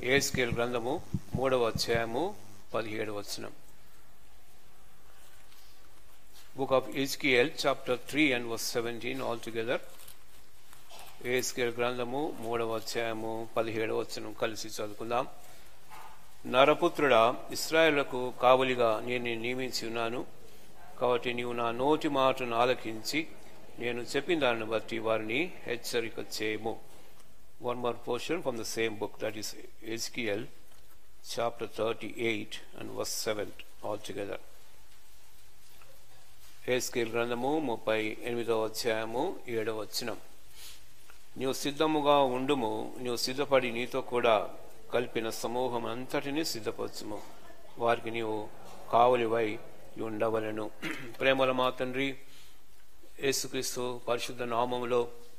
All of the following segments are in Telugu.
ఏస్కేల్ గ్రంథము మూడవ అధ్యాయము పదిహేడు వచనం book of Ezekiel chapter three and verse seventeen all together Ezekiel గ్రంథము మూడవ అధ్యాయము పదిహేడు వచనం కలిసి చదువుకుందాం నరపుత్రుడా ఇస్రాయేళ్లకు కావలిగా నేను నిన్ను నియమించి ఉన్నాను కాబట్టి నీవు నా నోటి మాటను ఆలకించి నేను చెప్పిన దానిని బట్టి వారిని హెచ్చరిక చేయము one more portion from the same book, that is Ezekiel chapter 38 and verse 7 altogether. ఏస్కేల్ గ్రంథము ముప్పై ఎనిమిదవ అధ్యాయము ఏడవ వచనం నీవు సిద్ధముగా ఉండుము నీవు సిద్ధపడి నీతో కూడా కలిపిన సమూహం అంతటిని సిద్ధపరచుము వారికి నీవు కావలివై ఉండవలను ప్రేమల మా తండ్రి యేసుక్రీస్తు పరిశుద్ధ నామములో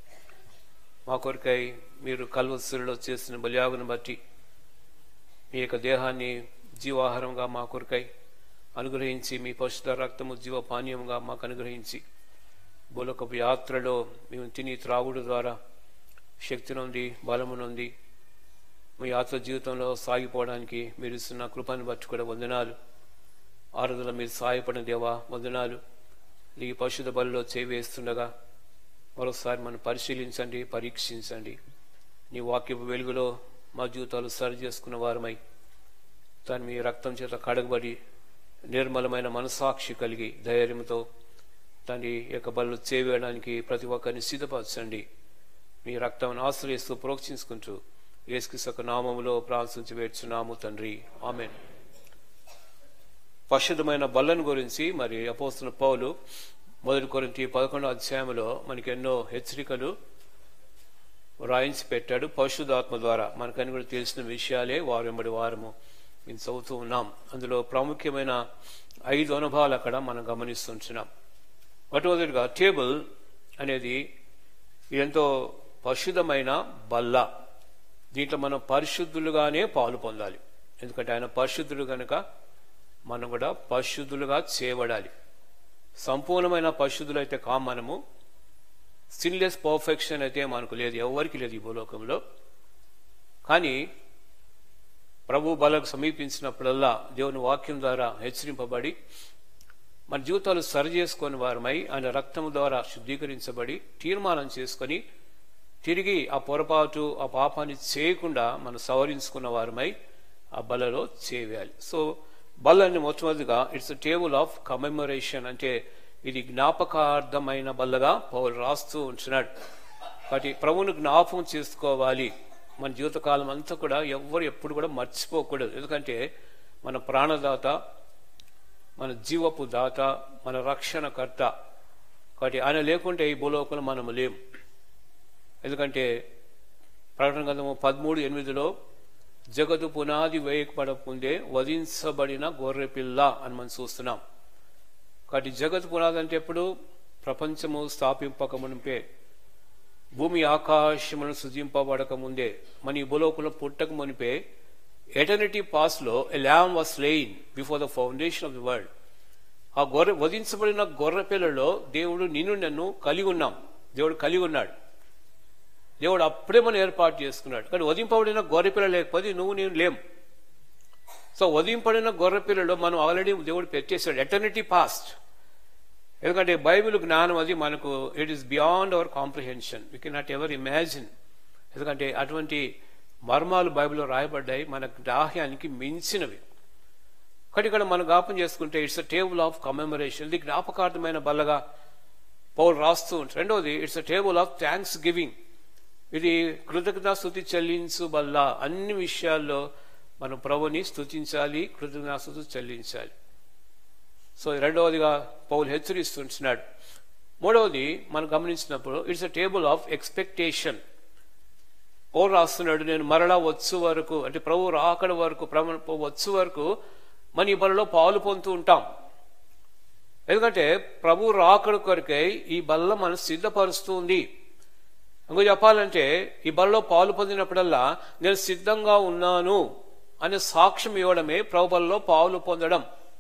మా కొరకై మీరు కల్వస్సులో చేసిన బలియాగును బట్టి మీ యొక్క దేహాన్ని జీవాహారంగా మా కొరకై అనుగ్రహించి మీ పశుధ రక్తము జీవపానీయంగా మాకు అనుగ్రహించి బులకపు యాత్రలో మేము తిని త్రాగుడు ద్వారా శక్తి నుండి బలము నుండి మీ యాత్ర జీవితంలో సాగిపోవడానికి మీరు ఇస్తున్న కృపను బట్టి కూడా వందనాలు ఆరుదల మీరు సాయపడిన దేవా వందనాలు ఈ పశుధ బలిలో చేవేస్తుండగా మరోసారి మనం పరిశీలించండి పరీక్షించండి నీ వాక్యపు వెలుగులో మా జీవితాలు సరి చేసుకున్న వారమై దాని మీ రక్తం చేత కడగబడి నిర్మలమైన మనసాక్షి కలిగి ధైర్యంతో దాని యొక్క బలు చేవేయడానికి ప్రతి ఒక్కరిని సిద్ధపరచండి మీ రక్తం ఆశ్రయిస్తూ ప్రోక్షించుకుంటూ ఏసుకిసక నామములో ప్రార్థించి వేర్చున్నాము తండ్రి ఆమెన్ పరిశుద్ధమైన బల్లను గురించి మరి అపోస్తున్న పౌలు మొదటి కొరింతి పదకొండో అధ్యాయంలో మనకి ఎన్నో హెచ్చరికలు రాయించి పెట్టాడు పరిశుద్ధాత్మ ద్వారా మనకని కూడా తెలిసిన విషయాలే వారు వెంబడి వారము మేము చదువుతూ ఉన్నాం అందులో ప్రాముఖ్యమైన ఐదు అనుభవాలు అక్కడ మనం గమనిస్తుంటున్నాం మొట్టమొదటిగా టేబుల్ అనేది ఎంతో పరిశుద్ధమైన బల్ల దీంట్లో మనం పరిశుద్ధులుగానే పాలు పొందాలి ఎందుకంటే ఆయన పరిశుద్ధులు కనుక మనం కూడా పరిశుద్ధులుగా చేయబడాలి సంపూర్ణమైన పరిశుద్ధులు అయితే కా మనము సిన్లెస్ పర్ఫెక్షన్ అయితే మనకు లేదు ఎవరికి లేదు ఈ భూలోకంలో కానీ ప్రభు బలకు సమీపించినప్పుడల్లా దేవుని వాక్యం ద్వారా హెచ్చరింపబడి మన జీవితాలు సరి చేసుకొని వారమై ఆయన రక్తం ద్వారా శుద్ధీకరించబడి తీర్మానం చేసుకొని తిరిగి ఆ పొరపాటు ఆ పాపాన్ని చేయకుండా మనం సవరించుకున్న వారమై ఆ బలలో చేయాలి సో బల్లని మొట్టమొదటిగా ఇట్స్ టేబుల్ ఆఫ్ కమెమరేషన్ అంటే ఇది జ్ఞాపకార్థమైన బల్లగా పౌలు రాస్తూ ఉంటున్నాడు కాబట్టి ప్రభువును జ్ఞాపకం చేసుకోవాలి మన జీవితకాలం అంతా కూడా ఎవ్వరు ఎప్పుడు కూడా మర్చిపోకూడదు ఎందుకంటే మన ప్రాణదాత మన జీవపు దాత మన రక్షణకర్త కాబట్టి ఆయన లేకుంటే ఈ భూలోకంలో మనము లేం ఎందుకంటే ప్రకటన గ్రంథము పదమూడు ఎనిమిదిలో జగదు పునాది వేయకపడకుందే వధించబడిన గొర్రెపిల్ల అని మనం చూస్తున్నాం కాబట్టి జగత్ పునాది అంటే ఎప్పుడు ప్రపంచము స్థాపింపక మునిపే భూమి ఆకాశమును సృజింపబడక ముందే మన ఈ భూలోకంలో పుట్టక మునిపే ఎటర్నిటీ పాస్ లో a lamb was slain before the foundation of the world ఆ గొర్రె వధించబడిన గొర్రె పిల్లలో దేవుడు నిన్ను నన్ను కలిగి ఉన్నాం దేవుడు కలిగి ఉన్నాడు దేవుడు అప్పుడే మనం ఏర్పాటు చేసుకున్నాడు కానీ వధింపబడిన గొర్రెపిల్ల లేకపోతే నువ్వు నేను లేం సో వధింపడిన గొర్రెపిల్లలో మనం ఆల్రెడీ దేవుడు పెట్టేశాడు ఎటర్నిటీ పాస్ట్ ఎందుకంటే బైబిల్ జ్ఞానం అది మనకు it is beyond our comprehension we can not ever imagine ఎందుకంటే అటువంటి మర్మాలు బైబిల్లో రాయబడ్డాయి మన గ్రాహ్యానికి మించినవి కానీ ఇక్కడ మనం జ్ఞాపం చేసుకుంటే it's a table of commemoration ఇది జ్ఞాపకార్థమైన బల్లగా పౌరు రాస్తూ ఉంటారు రెండవది it's a table of thanksgiving ఇది కృతజ్ఞత స్థుతి చెల్లించు వల్ల అన్ని విషయాల్లో మనం ప్రభుని స్థుతించాలి కృతజ్ఞాస్తుతి చెల్లించాలి సో రెండవదిగా పౌలు హెచ్చరిస్తుంటున్నాడు మూడవది మనం గమనించినప్పుడు it's a table of expectation పౌరు రాస్తున్నాడు నేను మరలా వచ్చు వరకు అంటే ప్రభు రాకడ వరకు ప్రభు వచ్చు వరకు మన ఈ బలలో పాలు పొందుతూ ఉంటాం ఎందుకంటే ప్రభు రాకడ కొరకై ఈ బల్ల మనం సిద్ధపరుస్తుంది ఇంకో చెప్పాలంటే ఈ బలలో పాలు పొందినప్పుడల్లా నేను సిద్ధంగా ఉన్నాను అనే సాక్ష్యం ఇవ్వడమే ప్రభుబల్లో పాలు పొందడం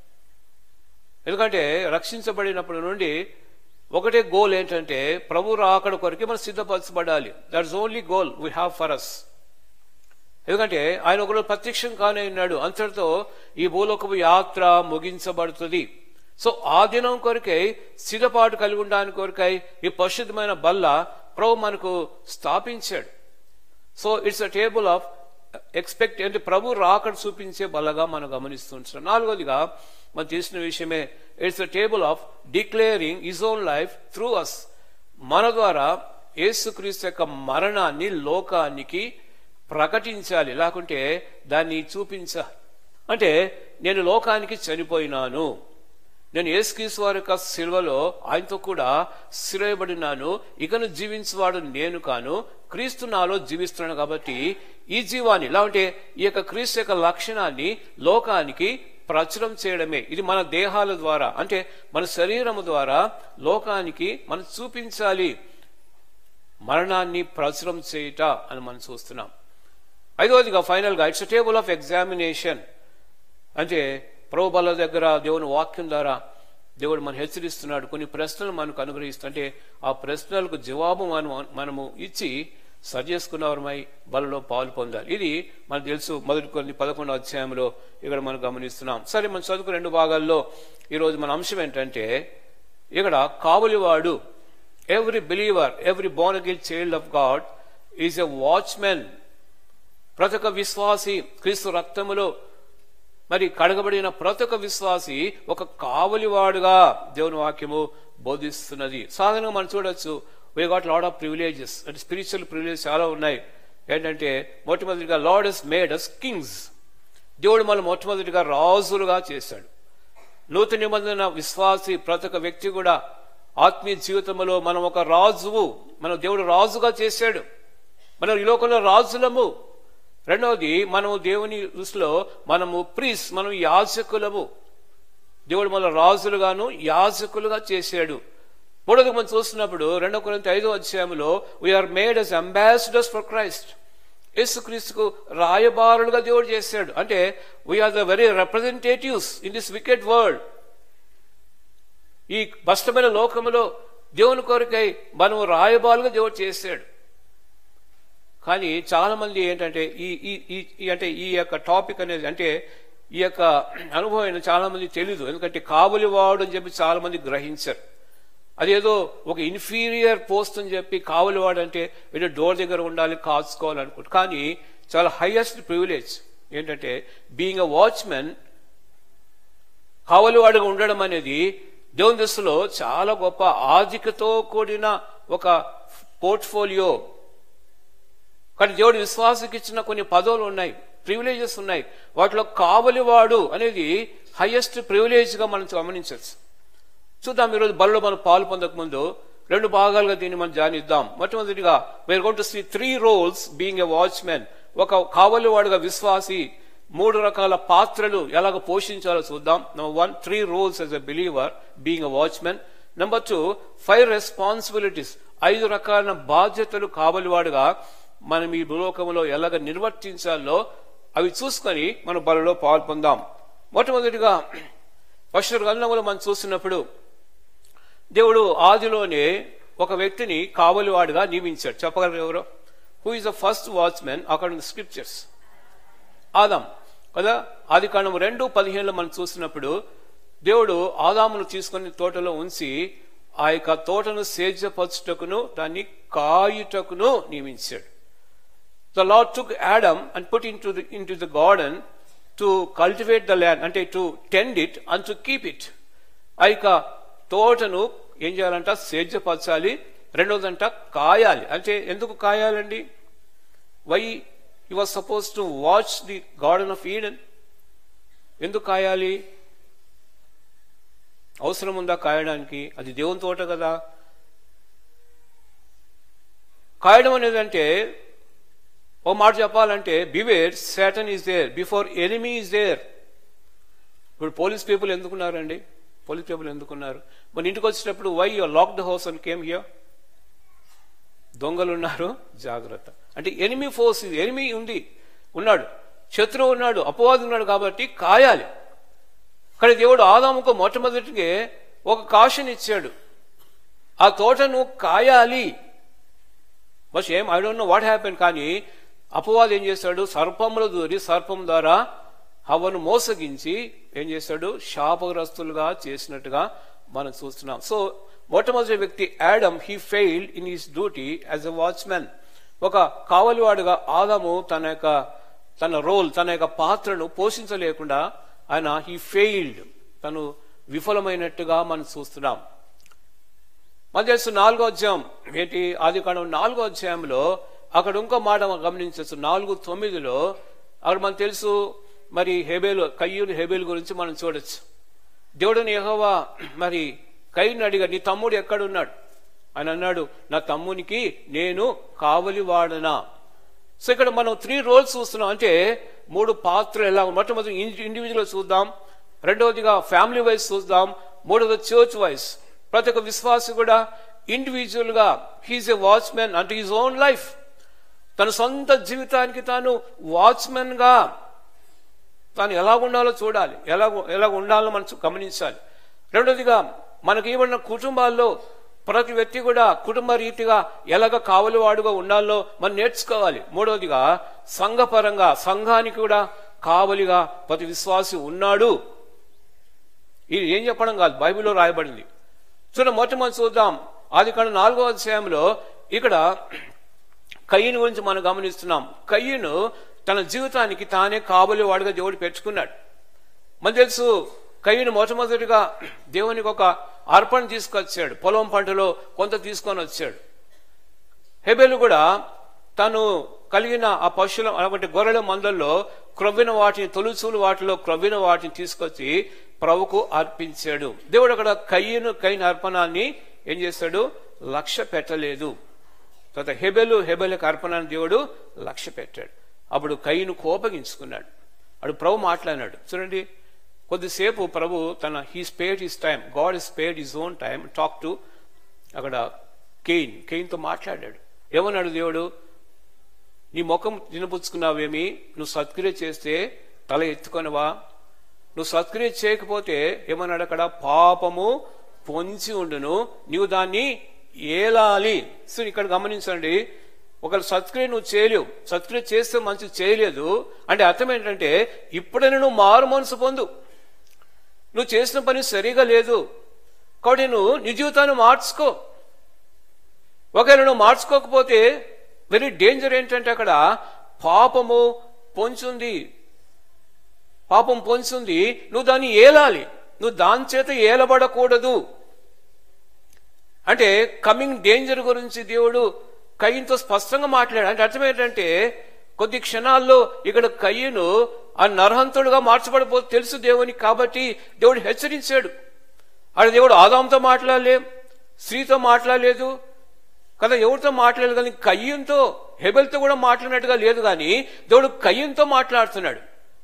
ఎందుకంటే రక్షించబడినప్పటి నుండి ఒకటే గోల్ ఏంటంటే ప్రభు రాకడ కొరకే మనం సిద్ధపరచబడాలి that's only goal we have for us ఎందుకంటే ఆయన ఒకరు ప్రత్యక్షం కానే ఉన్నాడు అంతటితో ఈ భూలోకపు యాత్ర ముగించబడుతుంది సో ఆ దినం కొరకై సిద్ధపాటు కలిగి ఉండడానికి కొరకై ఈ పరిశుద్ధమైన బల్ల ప్రభు మనకు స్థాపించాడు so it's a table of expect అంటే ప్రభు రాకడ చూపించే బల్లగా మనం గమనిస్తుంటాం నాలుగోదిగా మనం తెలిసిన విషయమే it's a table of declaring his own life through us మన ద్వారా యేసుక్రీస్తు యొక్క మరణాన్ని లోకానికి ప్రకటించాలి లేకుంటే దాన్ని చూపించాలి అంటే నేను లోకానికి చనిపోయినాను నేను యేసుక్రీస్తు వారి యొక్క శిల్వలో ఆయనతో కూడా స్థిరయబడినాను ఇకను జీవించేవాడు నేను కాను క్రీస్తు నాలో జీవిస్తున్నాను కాబట్టి ఈ జీవాన్ని ఇలా ఉంటే ఈ యొక్క క్రీస్తు యొక్క లక్షణాన్ని లోకానికి ప్రచురం చేయడమే ఇది మన దేహాల ద్వారా అంటే మన శరీరము ద్వారా లోకానికి మనం చూపించాలి మరణాన్ని ప్రచురం చేయుట అని మనం చూస్తున్నాం ఐదవదిగా ఫైనల్గా ఇట్స్ టేబుల్ ఆఫ్ ఎగ్జామినేషన్ అంటే ప్రభుబల దగ్గర దేవుని వాక్యం ద్వారా దేవుడు మనం హెచ్చరిస్తున్నాడు కొన్ని ప్రశ్నలు మనకు అనుగ్రహిస్తూ అంటే ఆ ప్రశ్నలకు జవాబు మనం మనము ఇచ్చి సరి చేసుకున్నవరమై బలలో పాలు పొందాలి ఇది మనకు తెలుసు మొదటి కొన్ని పదకొండో అధ్యాయంలో ఇక్కడ మనం గమనిస్తున్నాం సరే మనం చదువుకు రెండు భాగాల్లో ఈరోజు మన అంశం ఏంటంటే ఇక్కడ కావులివాడు every believer every born again child of God is a watchmen ప్రతి ఒక్క విశ్వాసి క్రీస్తు రక్తములో మరి కడగబడిన ప్రతి ఒక్క విశ్వాసి ఒక కావలివాడుగా దేవుని వాక్యము బోధిస్తున్నది సాధారణంగా మనం చూడొచ్చు we got lot of privileges అంటే స్పిరిచువల్ ప్రివిలేజెస్ చాలా ఉన్నాయి ఏంటంటే మొట్టమొదటిగా Lord has made us kings దేవుడు మనం మొట్టమొదటిగా రాజులుగా చేశాడు నూతన నిబంధన విశ్వాసి ప్రతి ఒక్క వ్యక్తి కూడా ఆత్మీయ జీవితంలో మనం ఒక రాజువు మన దేవుడు రాజుగా చేశాడు మనం ఈ లోకంలో రాజులము రెండవది మనము దేవుని దృష్టిలో మనము ప్రీస్ మనం యాజకులము దేవుడు మన రాజులుగాను యాజకులుగా చేశాడు మూడోది మనం చూస్తున్నప్పుడు రెండవ కొరింత ఐదో అధ్యాయంలో we are made us ambassadors for Christ యేసుక్రీస్తుకు రాయబారులుగా దేవుడు చేశాడు అంటే we are the very representatives in this wicked world ఈ కష్టమైన లోకములో దేవుని కొరకై మనం రాయబారులుగా దేవుడు చేశాడు కానీ చాలా మంది ఏంటంటే ఈ ఈ ఈ అంటే ఈ యొక్క టాపిక్ అనేది అంటే ఈ యొక్క అనుభవం చాలా మంది తెలీదు ఎందుకంటే కావలివాడు అని చెప్పి చాలా మంది గ్రహించారు అదేదో ఒక ఇన్ఫీరియర్ పోస్ట్ అని చెప్పి కావలివాడు అంటే వీళ్ళు డోర్ దగ్గర ఉండాలి కాచుకోవాలనుకుంటు కానీ చాలా హైయెస్ట్ ప్రివిలేజ్ ఏంటంటే బీయింగ్ అ వాచ్మెన్ కావలివాడుగా ఉండడం అనేది దేవుని దృష్టిలో చాలా గొప్ప ఆధికతో కూడిన ఒక పోర్ట్ఫోలియో కానీ దేవుడు విశ్వాసకి ఇచ్చిన కొన్ని పదవులు ఉన్నాయి ప్రివిలేజెస్ ఉన్నాయి వాటిలో కావలివాడు అనేది హైయెస్ట్ ప్రివిలేజ్ గా మనం గమనించవచ్చు చూద్దాం ఈరోజు బలలో మనం పాలు పొందక ముందు రెండు భాగాలుగా దీన్ని మనం జానిద్దాం మొట్టమొదటిగా we're gonna see three roles being a watchmen ఒక కావలివాడుగా విశ్వాసి మూడు రకాల పాత్రలు ఎలాగ పోషించాలో చూద్దాం number one three roles as a believer being a watchmen number two five responsibilities ఐదు రకాల బాధ్యతలు కావలివాడుగా మనం ఈ భూలోకంలో ఎలాగ నిర్వర్తించాలో అవి చూసుకొని మన బలలో పాల్పొందాం మొట్టమొదటిగా పశుర గ్రంథంలో మనం చూసినప్పుడు దేవుడు ఆదిలోనే ఒక వ్యక్తిని కావలివాడుగా నియమించాడు చెప్పగలరు ఎవరు who is the first watchmen according scriptures ఆదాం కదా ఆది కాండం రెండు పదిహేనులో మనం చూసినప్పుడు దేవుడు ఆదామును తీసుకొని తోటలో ఉంచి ఆ యొక్క తోటను సేద్యపరచుటకును దాన్ని కాయుటకును నియమించాడు the Lord took Adam and put into the, into the garden to cultivate the land, అంటే to tend it and to keep it. ఆ యొక్క తోటను ఏం చేయాలంట సేద్యపరచాలి రెండోదంట కాయాలి అంటే ఎందుకు కాయాలండి why you was supposed to watch the garden of Eden ఎందుకు కాయాలి అవసరం ఉందా కాయడానికి అది దేవుని తోట కదా కాయడం అనేది అంటే ఓ మాట చెప్పాలంటే beware Satan is there before enemy is there ఇప్పుడు పోలీస్ పీపుల్ ఎందుకున్నారండి పోలీస్ పీపుల్ ఎందుకున్నారు మన ఇంటికి వచ్చేటప్పుడు why you lock the house and came here దొంగలు ఉన్నారు జాగ్రత్త అంటే ఎనిమీ ఫోర్స్ ఎనిమీ ఉంది ఉన్నాడు శత్రువు ఉన్నాడు అపవాది ఉన్నాడు కాబట్టి కాయాలి కానీ దేవుడు ఆదాముకు మొట్టమొదటిగా ఒక కాషన్ ఇచ్చాడు ఆ తోటను కాయాలి బస్ ఏం I don't know what happen కానీ అపవాది ఏం చేశాడు సర్పములు దూరి సర్పం ద్వారా హవను మోసగించి ఏం చేశాడు శాపగ్రస్తులుగా చేసినట్టుగా మనం చూస్తున్నాం సో మొట్టమొదటి వ్యక్తి Adam he failed in his duty as a watchmen ఒక కావలివాడుగా ఆదాము తన యొక్క తన రోల్ తన యొక్క పాత్రను పోషించలేకుండా ఆయన హీ ఫెయిల్డ్ తను విఫలమైనట్టుగా మనం చూస్తున్నాం మన తెలుసు నాలుగో అధ్యాయం ఏంటి ఆది కాండం నాలుగో అధ్యాయంలో అక్కడ ఇంకో మాట మనం గమనించవచ్చు నాలుగు తొమ్మిదిలో అక్కడ మనకు తెలుసు మరి హెబేలు కయ్యూని హెబేలు గురించి మనం చూడొచ్చు దేవుడిని యెహోవా మరి కయ్యూని అడిగా నీ తమ్ముడు ఎక్కడున్నాడు అని అన్నాడు నా తమ్మునికి నేను కావలి వాడనా సో ఇక్కడ మనం త్రీ రోల్స్ చూస్తున్నాం అంటే మూడు పాత్రలు ఎలా మొట్టమొదటి ఇండివిజువల్ చూద్దాం రెండవదిగా ఫ్యామిలీ వైజ్ చూద్దాం మూడవది చర్చ్ వైజ్ ప్రతి ఒక్క విశ్వాసి కూడా ఇండివిజువల్ గా హీఈస్ ఎ వాచ్మెన్ అంటే హిజ్ ఓన్ లైఫ్ తన సొంత జీవితానికి తాను వాచ్మెన్ గా తాను ఎలా ఉండాలో చూడాలి ఎలా ఎలా ఉండాలో మనం గమనించాలి రెండవదిగా మనకి ఇవ్వబడిన కుటుంబాల్లో ప్రతి వ్యక్తి కూడా కుటుంబ రీతిగా ఎలాగ కావలివాడుగా ఉండాలో మనం నేర్చుకోవాలి మూడవదిగా సంఘపరంగా సంఘానికి కూడా కావలిగా ప్రతి విశ్వాసి ఉన్నాడు ఇది ఏం చెప్పడం కాదు బైబిల్లో రాయబడింది చూడ మొట్టమొదటి చూద్దాం ఆది కాండ నాలుగో అధ్యాయంలో ఇక్కడ కయ్యను గురించి మనం గమనిస్తున్నాం కయ్యను తన జీవితానికి తానే కాబోలేవాడుగా దేవుడు పెట్టుకున్నాడు మన తెలుసు కయ్యను మొట్టమొదటిగా దేవునికి ఒక అర్పణ తీసుకొచ్చాడు పొలం పంటలో కొంత తీసుకొని వచ్చాడు హెబెలు కూడా తను కలిగిన ఆ పశువుల అంటే గొర్రెల మందల్లో క్రొవ్విన వాటిని తొలుచూలు వాటిలో క్రొవ్విన వాటిని తీసుకొచ్చి ప్రభుకు అర్పించాడు దేవుడు అక్కడ కయ్యను కైన అర్పణాన్ని ఏం చేశాడు లక్ష్య పెట్టలేదు తర్వాత హెబెలు హెబెలకు అర్పణాన్ని దేవుడు లక్ష్య పెట్టాడు అప్పుడు కయ్యను కోపగించుకున్నాడు అడు ప్రభు మాట్లాడినాడు చూడండి కొద్దిసేపు ప్రభు తన he spared his time God is spared his own time talk to అక్కడ కెయిన్ కెయిన్తో మాట్లాడాడు ఏమన్నాడు దేవుడు నీ ముఖం తినపుచ్చుకున్నావేమి నువ్వు సత్క్రియ చేస్తే తల ఎత్తుకొనవా నువ్వు సత్క్రియ చేయకపోతే ఏమన్నాడు అక్కడ పాపము పొంచి ఉండును నీవు దాన్ని ఏలాలి సో ఇక్కడ గమనించండి ఒక సత్క్రియ నువ్వు చేయలేవు సత్క్రియ చేస్తే మంచి చేయలేదు అంటే అర్థం ఏంటంటే ఇప్పుడైనా నువ్వు మారు మనసు పొందు నువ్వు చేసిన పని సరిగా లేదు కాబట్టి నువ్వు నీ జీవితాన్ని మార్చుకో ఒకవేళ నువ్వు మార్చుకోకపోతే వెరీ డేంజర్ ఏంటంటే అక్కడ పాపము పొంచుంది పాపం పొంచుంది నువ్వు దాన్ని ఏలాలి నువ్వు దాని చేత ఏలబడకూడదు అంటే కమింగ్ డేంజర్ గురించి దేవుడు కయ్యంతో స్పష్టంగా మాట్లాడాడు అంటే అర్థం ఏంటంటే కొద్ది క్షణాల్లో ఇక్కడ కయ్యను ఆ నరహంతుడుగా మార్చబడిపో తెలుసు దేవునికి కాబట్టి దేవుడు హెచ్చరించాడు అక్కడ దేవుడు ఆదాంతో మాట్లాడలే స్త్రీతో మాట్లాడలేదు కదా ఎవరితో మాట్లాడలేదు కానీ కయ్యంతో హెబెల్తో కూడా మాట్లాడినట్టుగా లేదు కానీ దేవుడు కయ్యంతో మాట్లాడుతున్నాడు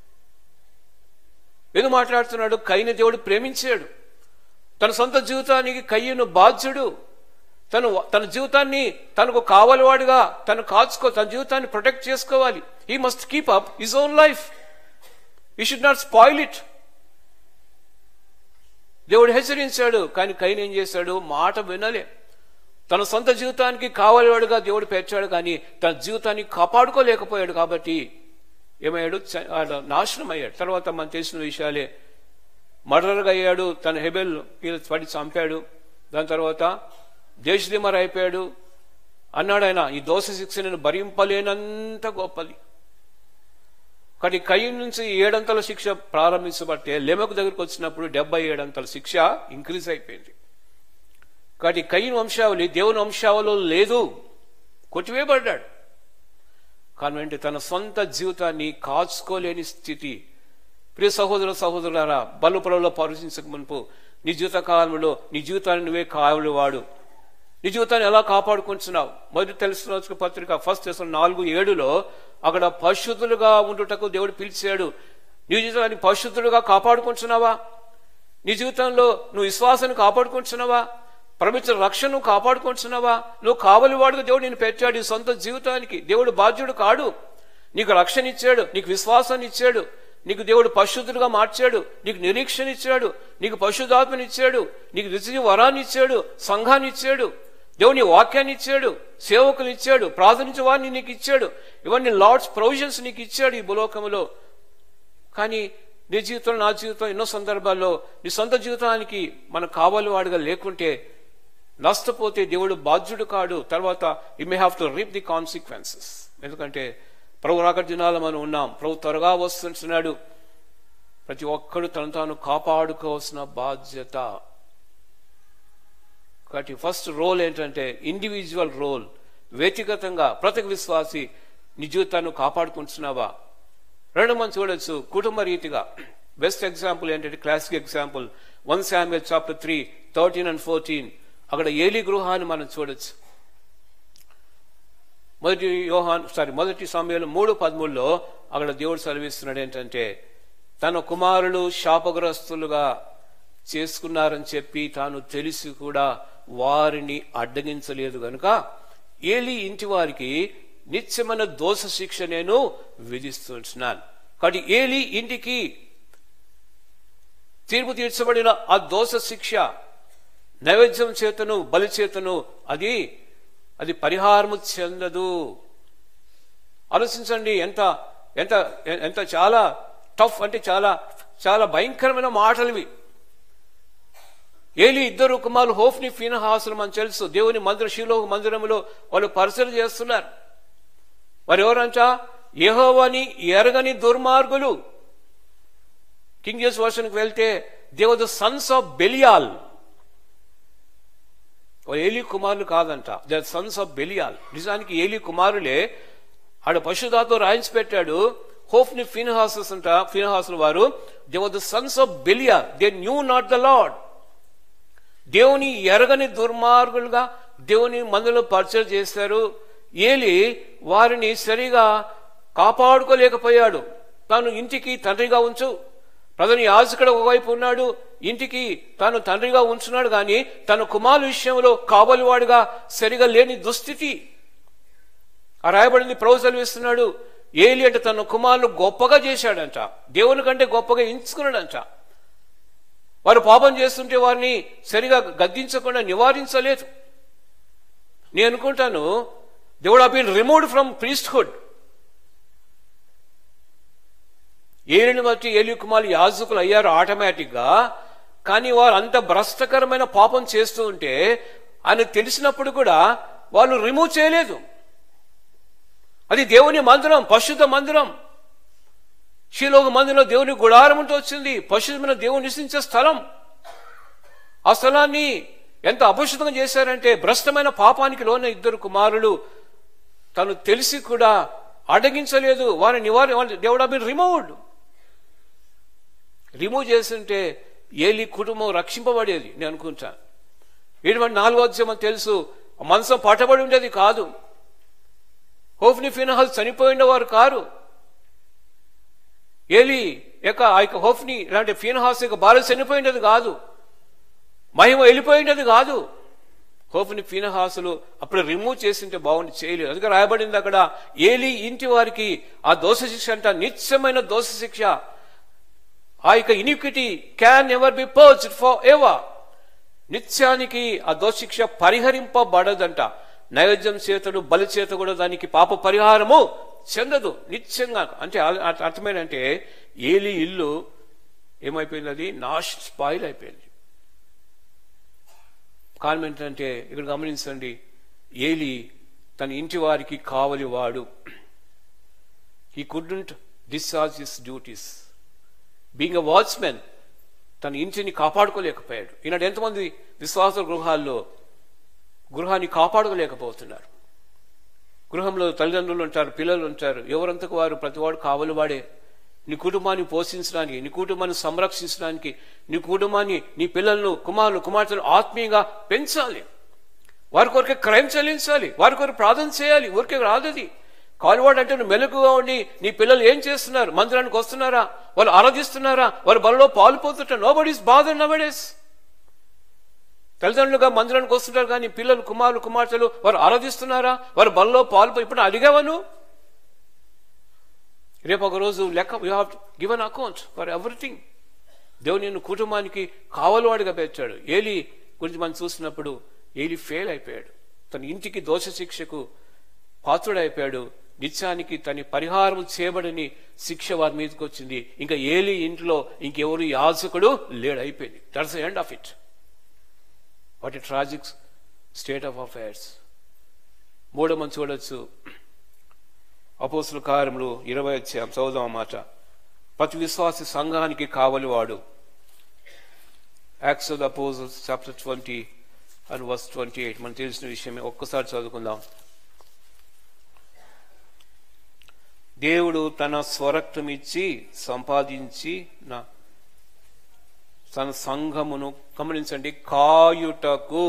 ఎందుకు మాట్లాడుతున్నాడు కయ్యని దేవుడు ప్రేమించాడు తన సొంత జీవితానికి కయ్యను బాధ్యుడు తను తన జీవితాన్ని తనకు కావలివాడుగా తను కాచుకో తన జీవితాన్ని ప్రొటెక్ట్ చేసుకోవాలి he must keep up his own life he should not spoil it దేవుడు హెచ్చరించాడు కానీ కైన్ ఏం చేశాడు మాట వినలే తన సొంత జీవితానికి కావలివాడుగా దేవుడు పెట్టాడు కానీ తన జీవితాన్ని కాపాడుకోలేకపోయాడు కాబట్టి ఏమయ్యాడు నాశనం అయ్యాడు తర్వాత మనకు తెలిసిన విషయాలే మర్డర్గా అయ్యాడు తన హెబెల్ పడి చంపాడు దాని తర్వాత దేశదిమర్ అయిపోయాడు అన్నాడు ఆయన ఈ దోష శిక్ష నేను భరింపలేనంత గొప్పది కానీ కయ్యం నుంచి ఏడంతల శిక్ష ప్రారంభించబట్టే లెమకు దగ్గరికి వచ్చినప్పుడు డెబ్బై ఏడంతల శిక్ష ఇంక్రీజ్ అయిపోయింది కాబట్టి కయ్యం వంశావళి దేవుని వంశావళిలో లేదు కొట్టివేయబడ్డాడు కానీ తన సొంత జీవితాన్ని కాచుకోలేని స్థితి ప్రియ సహోదర సహోదరులారా బలుపలలో పరీక్షించక మునుపు నీ జీవిత కాలంలో నీ జీవితాన్ని నువ్వే కావలి వాడు నీ జీవితాన్ని ఎలా కాపాడుకుంటున్నావు మొదటి తెలుసు పత్రిక ఫస్ట్ చేసిన నాలుగు ఏడులో అక్కడ పరిశుద్ధులుగా ఉండుటకు దేవుడు పిలిచాడు నీ జీవితాన్ని పరిశుద్ధులుగా కాపాడుకుంటున్నావా నీ జీవితంలో నువ్వు విశ్వాసాన్ని కాపాడుకుంటున్నావా ప్రపంచ రక్షణను కాపాడుకుంటున్నావా నువ్వు కావలివాడుగా దేవుడు నేను పెట్టాడు నీ సొంత జీవితానికి దేవుడు బాధ్యుడు కాడు నీకు రక్షణ ఇచ్చాడు నీకు విశ్వాసాన్ని ఇచ్చాడు నీకు దేవుడు పరిశుద్ధులుగా మార్చాడు నీకు నిరీక్షణ ఇచ్చాడు నీకు పరిశుద్ధాత్మని ఇచ్చాడు నీకు రుచి వరాన్ని ఇచ్చాడు సంఘాన్ని ఇచ్చాడు దేవుని వాక్యాన్ని ఇచ్చాడు సేవకులు ఇచ్చాడు ప్రార్థనించే వారిని నీకు ఇచ్చాడు ఇవన్నీ లార్డ్స్ ప్రొవిజన్స్ నీకు ఇచ్చాడు ఈ భూలోకంలో కానీ నీ జీవితంలో నా జీవితం ఎన్నో సందర్భాల్లో నీ సొంత జీవితానికి మనకు కావాలి వాడుగా లేకుంటే నష్టపోతే దేవుడు బాధ్యుడు కాడు తర్వాత you may have to reap the consequences ఎందుకంటే ప్రభు రాక దినాలు మనం ఉన్నాం ప్రభు త్వరగా వస్తుంటున్నాడు ప్రతి ఒక్కడు తను తాను కాపాడుకోవాల్సిన బాధ్యత కాబట్టి ఫస్ట్ రోల్ ఏంటంటే ఇండివిజువల్ రోల్ వ్యక్తిగతంగా ప్రతి విశ్వాసి నీ జీవితాన్ని కాపాడుకుంటున్నావా రెండు మనం చూడొచ్చు కుటుంబ రీతిగా బెస్ట్ ఎగ్జాంపుల్ ఏంటంటే classic example one Samuel chapter three thirteen and fourteen అక్కడ ఏలి గృహాన్ని మనం చూడొచ్చు మొదటి యోహాన్ సారీ మొదటి సమయంలో మూడు పదమూడులో అక్కడ దేవుడు సెలవిస్తున్నాడు ఏంటంటే తన కుమారులు శాపగ్రస్తులుగా చేసుకున్నారని చెప్పి తాను తెలిసి కూడా వారిని అడ్డగించలేదు గనుక ఏలి ఇంటి వారికి నిత్యమైన దోష శిక్ష నేను విధిస్తున్నాను కాబట్టి ఏలి ఇంటికి తీర్పు తీర్చబడిన ఆ దోష శిక్ష నైవేద్యం చేతను బలి చేతను అది అది పరిహారము చెందదు ఆలోచించండి ఎంత ఎంత ఎంత చాలా టఫ్ అంటే చాలా చాలా భయంకరమైన మాటలు ఇవి ఏలి ఇద్దరు కుమారులు హోఫ్ని ఫీనహాసులు మనకు తెలుసు దేవుని మందిర శిలో మందిరంలో వాళ్ళు పరిశీలన చేస్తున్నారు వారు ఎవరంట యెహోవాని ఎరగని దుర్మార్గులు కింగ్ జేస్ వర్షన్కి వెళ్తే దేవ the sons of Belial Eli కుమారులు కాదంట ద సన్స్ ఆఫ్ బెలియాల్ నిజానికి ఏలి కుమారులే ఆడ పశుధాతో రాయించి పెట్టాడు హోఫ్ ని ఫిన్హాసస్ అంట ఫిన్హాసులు వారు they were the sons of Belial they knew not the Lord దేవుని ఎరగని దుర్మార్గులుగా దేవుని మందులో పరిచయం చేశారు ఏలి వారిని సరిగా కాపాడుకోలేకపోయాడు తాను ఇంటికి తండ్రిగా ఉంచు ప్రధాని యాజకుడు ఒకవైపు ఉన్నాడు ఇంటికి తాను తండ్రిగా ఉంచున్నాడు కానీ తన కుమారు విషయంలో కావలివాడుగా సరిగా లేని దుస్థితి ఆ రాయబడింది ప్రభు సెలవిస్తున్నాడు ఏలి అంటే తన కుమారులు గొప్పగా చేశాడంట దేవుని కంటే గొప్పగా ఎంచుకున్నాడంట వారు పాపం చేస్తుంటే వారిని సరిగా గద్దించకుండా నివారించలేదు నేను అనుకుంటాను దేవుడు బీన్ రిమూవ్డ్ ఫ్రమ్ ప్రీస్ట్హుడ్ ఏలిని బట్టి ఏలి కుమారు యాజకులు అయ్యారు ఆటోమేటిక్గా కానీ వారు అంత భ్రష్టకరమైన పాపం చేస్తూ ఉంటే ఆయన తెలిసినప్పుడు కూడా వాళ్ళు రిమూవ్ చేయలేదు అది దేవుని మందిరం పశుద్ధ మందిరం శీలోక మందిరంలో దేవుని గుడారం ఉంటూ వచ్చింది పశుధమైన దేవుని నివసించే స్థలం ఆ స్థలాన్ని ఎంత అపరిశుద్ధంగా చేశారంటే భ్రష్టమైన పాపానికి లోన ఇద్దరు కుమారులు తను తెలిసి కూడా అడగించలేదు వారిని నివారి దేవుడు బీన్ రిమూవ్డ్ రిమూవ్ చేస్తుంటే ఏలి కుటుంబం రక్షింపబడేది నేను అనుకుంటాను ఇటువంటి నాలుగో అధ్యాయం తెలుసు మనసం పట్టబడి ఉండేది కాదు హోఫ్ని ఫినహల్ చనిపోయిన వారు కారు ఏలి యొక్క ఆ యొక్క హోఫ్ని ఇలాంటి ఫీనహాస్ యొక్క భార్య చనిపోయినది కాదు మహిమ వెళ్ళిపోయినది కాదు హోఫ్ని ఫీనహాసులు అప్పుడు రిమూవ్ చేసింటే బాగుండి చేయలేదు అందుకే రాయబడింది అక్కడ ఏలి ఇంటి వారికి ఆ దోష శిక్ష అంట నిత్యమైన దోష శిక్ష ఆ యొక్క iniquity can ever be purged for ever నిత్యానికి ఆ దోషిక్ష పరిహరింపబడదంట నైవేద్యం చేతడు బలి చేత కూడా దానికి పాప పరిహారము చెందదు నిత్యంగా అంటే అర్థమైనంటే ఏలి ఇల్లు ఏమైపోయింది అది నాష్ స్పాయిల్ అయిపోయింది కారణం ఏంటంటే ఇక్కడ గమనించండి ఏలి తన ఇంటి వారికి కావలి వాడు he couldn't discharge his duties being a watchmen తన ఇంటిని కాపాడుకోలేకపోయాడు ఈనాడు ఎంతమంది విశ్వాస గృహాల్లో గృహాన్ని కాపాడుకోలేకపోతున్నారు గృహంలో తల్లిదండ్రులు ఉంటారు పిల్లలు ఉంటారు ఎవరంతకు వారు ప్రతివాడు కావలి వాడే నీ కుటుంబాన్ని పోషించడానికి నీ కుటుంబాన్ని సంరక్షించడానికి నీ కుటుంబాన్ని నీ పిల్లలను కుమారులు కుమార్తెలు ఆత్మీయంగా పెంచాలి వారి కొరకే క్రైమ్ చెల్లించాలి వారి కొరకు ప్రార్థన చేయాలి ఊరికే రాదది కాలువాడు అంటే నువ్వు మెలుగుగా ఉండి నీ పిల్లలు ఏం చేస్తున్నారు మందిరానికి వస్తున్నారా వాళ్ళు ఆరాధిస్తున్నారా వారు బలలో పాల్పోతుంటారు నో బడీస్ బాధ నవడేస్ తల్లిదండ్రులుగా మందిరానికి వస్తుంటారు కానీ పిల్లలు కుమారులు కుమార్తెలు వారు ఆరాధిస్తున్నారా వారు బలలో పాల్పో ఇప్పుడు అడిగావను రేపు ఒక రోజు లెక్క you have give an account for everything దేవుడు నిన్ను కుటుంబానికి కావలవాడిగా పెట్టాడు ఏలి గురించి మనం చూసినప్పుడు ఏలి ఫెయిల్ అయిపోయాడు తన ఇంటికి దోష శిక్షకు పాత్రుడైపోయాడు నిత్యానికి తన పరిహారం చేయబడని శిక్ష వారి మీదకి వచ్చింది ఇంకా ఏలి ఇంట్లో ఇంకెవరు యాజకుడు లేడు అయిపోయింది that's end of it what a tragic state of affairs మూడో మనం చూడొచ్చు అపోసుల కార్యములు ఇరవై వచ్చాం చదువుదాం మాట ప్రతి విశ్వాసి సంఘానికి కావలివాడు Acts of the apostles chapter twenty and verse twenty eight మనకు తెలిసిన విషయమే ఒక్కసారి చదువుకుందాం దేవుడు తన స్వరక్తం ఇచ్చి సంపాదించి నా తన సంఘమును గమనించండి కాయుటకు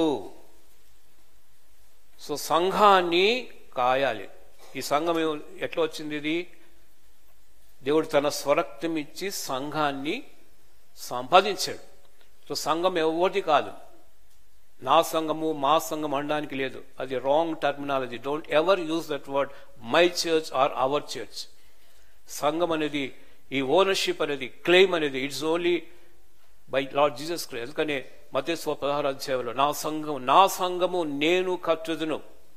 సో సంఘాన్ని కాయాలి ఈ సంఘం ఏ- ఎట్లా వచ్చింది ఇది దేవుడు తన స్వరక్తం ఇచ్చి సంఘాన్ని సంపాదించాడు సో సంఘం ఎవరిది కాదు నా సంఘము మా సంఘం అనడానికి లేదు అది wrong terminology don't ever use that word my church or our church సంఘం అనేది ఈ ఓనర్షిప్ అనేది క్లెయిమ్ అనేది it's only by Lord Jesus Christ ఎందుకనే మతేశ్వ పదహారు అధ్యాయంలో నా సంఘం నా సంఘము నేను కట్టుదును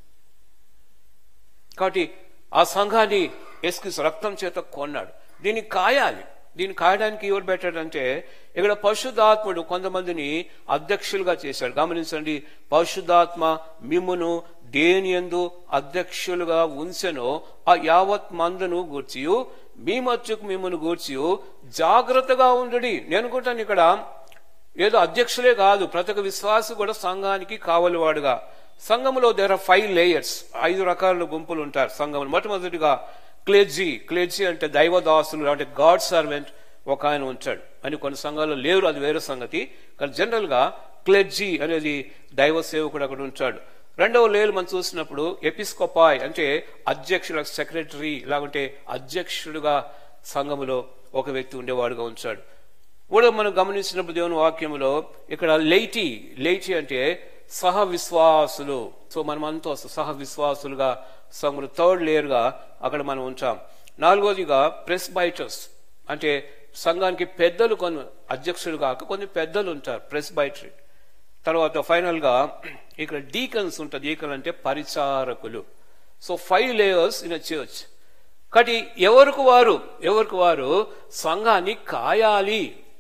కాబట్టి ఆ సంఘాన్ని ఎస్కిస్ రక్తం చేత కొన్నాడు దీన్ని కాయాలి దీన్ని కాయడానికి ఎవరు పెట్టాడంటే ఇక్కడ పరిశుద్ధాత్ముడు కొంతమందిని అధ్యక్షులుగా చేశాడు గమనించండి పరిశుద్ధాత్మ మిమ్మును దేని ఎందు అధ్యక్షులుగా ఉంచెనో ఆ యావత్ మందును గూర్చియు మీ మచ్చుకు మిమ్మల్ని గూర్చియు జాగ్రత్తగా ఉండుడి నేను అనుకుంటాను ఇక్కడ ఏదో అధ్యక్షులే కాదు ప్రతి ఒక్క విశ్వాసి కూడా సంఘానికి కావలివాడుగా సంఘంలో దేర్ ఆర్ ఫైవ్ లేయర్స్ ఐదు రకాల గుంపులు ఉంటారు సంఘంలో మొట్టమొదటిగా క్లెడ్జీ క్లెడ్జీ అంటే దైవదాసులు అంటే గాడ్ సర్వెంట్ ఒక ఆయన ఉంటాడు అని కొన్ని సంఘాల్లో లేరు అది వేరే సంగతి కానీ జనరల్ గా క్లెడ్జీ అనేది దైవ సేవకుడు అక్కడ ఉంటాడు రెండవ లేయర్ మనం చూసినప్పుడు ఎపిస్కోపాయ్ అంటే అధ్యక్షుడు సెక్రటరీ లేకుంటే అధ్యక్షుడుగా సంఘములో ఒక వ్యక్తి ఉండేవాడుగా ఉంచాడు కూడా మనం గమనించినప్పుడు దేవుని వాక్యములో ఇక్కడ లైటి లైటి అంటే సహ విశ్వాసులు సో మనం అంతా సహ విశ్వాసులుగా సంఘంలో థర్డ్ లేయర్ గా అక్కడ మనం ఉంచాం నాలుగోదిగా ప్రెస్ బైటర్స్ అంటే సంఘానికి పెద్దలు కొన్ని అధ్యక్షులు కాక కొన్ని పెద్దలు ఉంటారు ప్రెస్ బైటరీ తర్వాత ఫైనల్ గా ఇక్కడ డీకన్స్ ఉంటుంది డీకన్ అంటే పరిచారకులు so five layers in church కాబట్టి ఎవరికి వారు ఎవరికి వారు సంఘాన్ని కాయాలి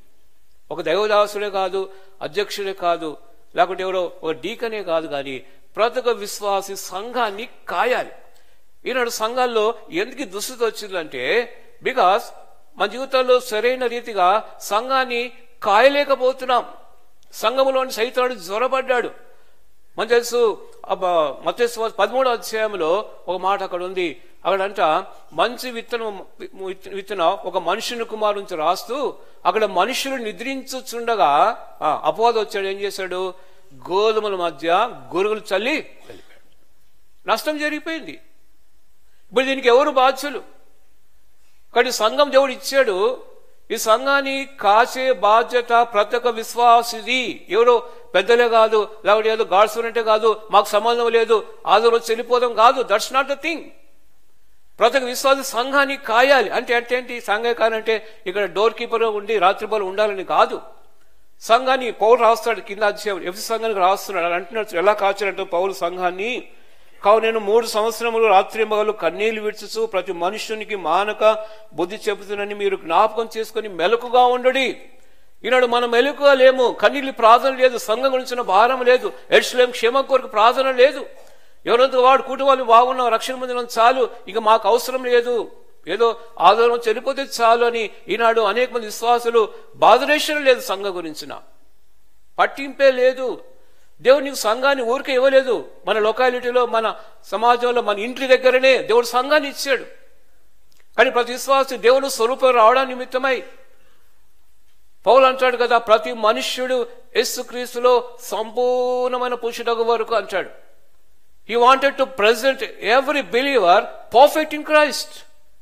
ఒక దైవదాసుడే కాదు అధ్యక్షుడే కాదు లేకుంటే ఎవరో ఒక డీకనే కాదు కానీ ప్రతి ఒక్క విశ్వాసి సంఘాన్ని కాయాలి ఈనాడు సంఘాల్లో ఎందుకు ఈ దుస్థితి వచ్చిందంటే బికాస్ మన జీవితాల్లో సరైన రీతిగా సంఘాన్ని కాయలేకపోతున్నాం సంఘములోని సైతాడు జ్వరపడ్డాడు మన తెలుసు మత్స్య పదమూడో అధ్యాయంలో ఒక మాట అక్కడ ఉంది అక్కడంట మంచి విత్తనం విత్తన ఒక మనుషుని కుమారు నుంచి రాస్తూ అక్కడ మనుషులు నిద్రించుచుండగా ఆ, అపవాదం వచ్చాడు ఏం చేశాడు గోధుమల మధ్య గొరుగులు చల్లి వెళ్ళిపోయాడు నష్టం జరిగిపోయింది ఇప్పుడు దీనికి ఎవరు బాధ్యులు కానీ సంఘం దేవుడు ఇచ్చాడు ఈ సంఘాన్ని కాసే బాధ్యత ప్రతి ఒక్క విశ్వాసిది ఎవరో పెద్దలే కాదు లేకపోతే ఏదో గాడ్స్ అంటే కాదు మాకు సంబంధం లేదు ఆదరణ చెల్లిపోదాం కాదు దట్స్ నాట్ ద థింగ్ ప్రతి ఒక్క విశ్వాసి సంఘాన్ని కాయాలి అంటే అంటే ఏంటి సంఘం కానంటే ఇక్కడ డోర్ కీపర్ ఉండి రాత్రిపూలు ఉండాలని కాదు సంఘాన్ని పౌరు రాస్తాడు కింద అధ్యాయం ఎఫ్ సంఘానికి రాస్తున్నాడు అలా అంటున్నాడు ఎలా కాచాడంటే పౌరు సంఘాన్ని కావు నేను మూడు సంవత్సరములు రాత్రి మగలు కన్నీళ్లు విడుచుచు ప్రతి మనుష్యునికి మానక బుద్ధి చెబుతున్నని మీరు జ్ఞాపకం చేసుకుని మెలకుగా ఉండడి ఈనాడు మనం మెలకుగా లేము కన్నీళ్ళు ప్రార్థన లేదు సంఘం గురించిన భారం లేదు ఎడ్స్లేం క్షేమం కొరకు ప్రార్థన లేదు ఎవరంతా వాడు కుటుంబాలు బాగున్నాం రక్షణ పొందిన చాలు ఇక మాకు అవసరం లేదు ఏదో ఆదరణ చనిపోతే చాలు అని ఈనాడు అనేక మంది విశ్వాసులు బాధరేషన్ లేదు సంఘం గురించిన పట్టింపే లేదు దేవుడు నీకు సంఘాన్ని ఊరికే ఇవ్వలేదు మన లొకాలిటీలో మన సమాజంలో మన ఇంటి దగ్గరనే దేవుడు సంఘాన్ని ఇచ్చాడు కానీ ప్రతి విశ్వాసి దేవుడు స్వరూపం రావడం నిమిత్తమై పౌలు అంటాడు కదా ప్రతి మనుష్యుడు యేసుక్రీస్తులో సంపూర్ణమైన పురుషుడగు వరకు అంటాడు he wanted to present every believer perfect in Christ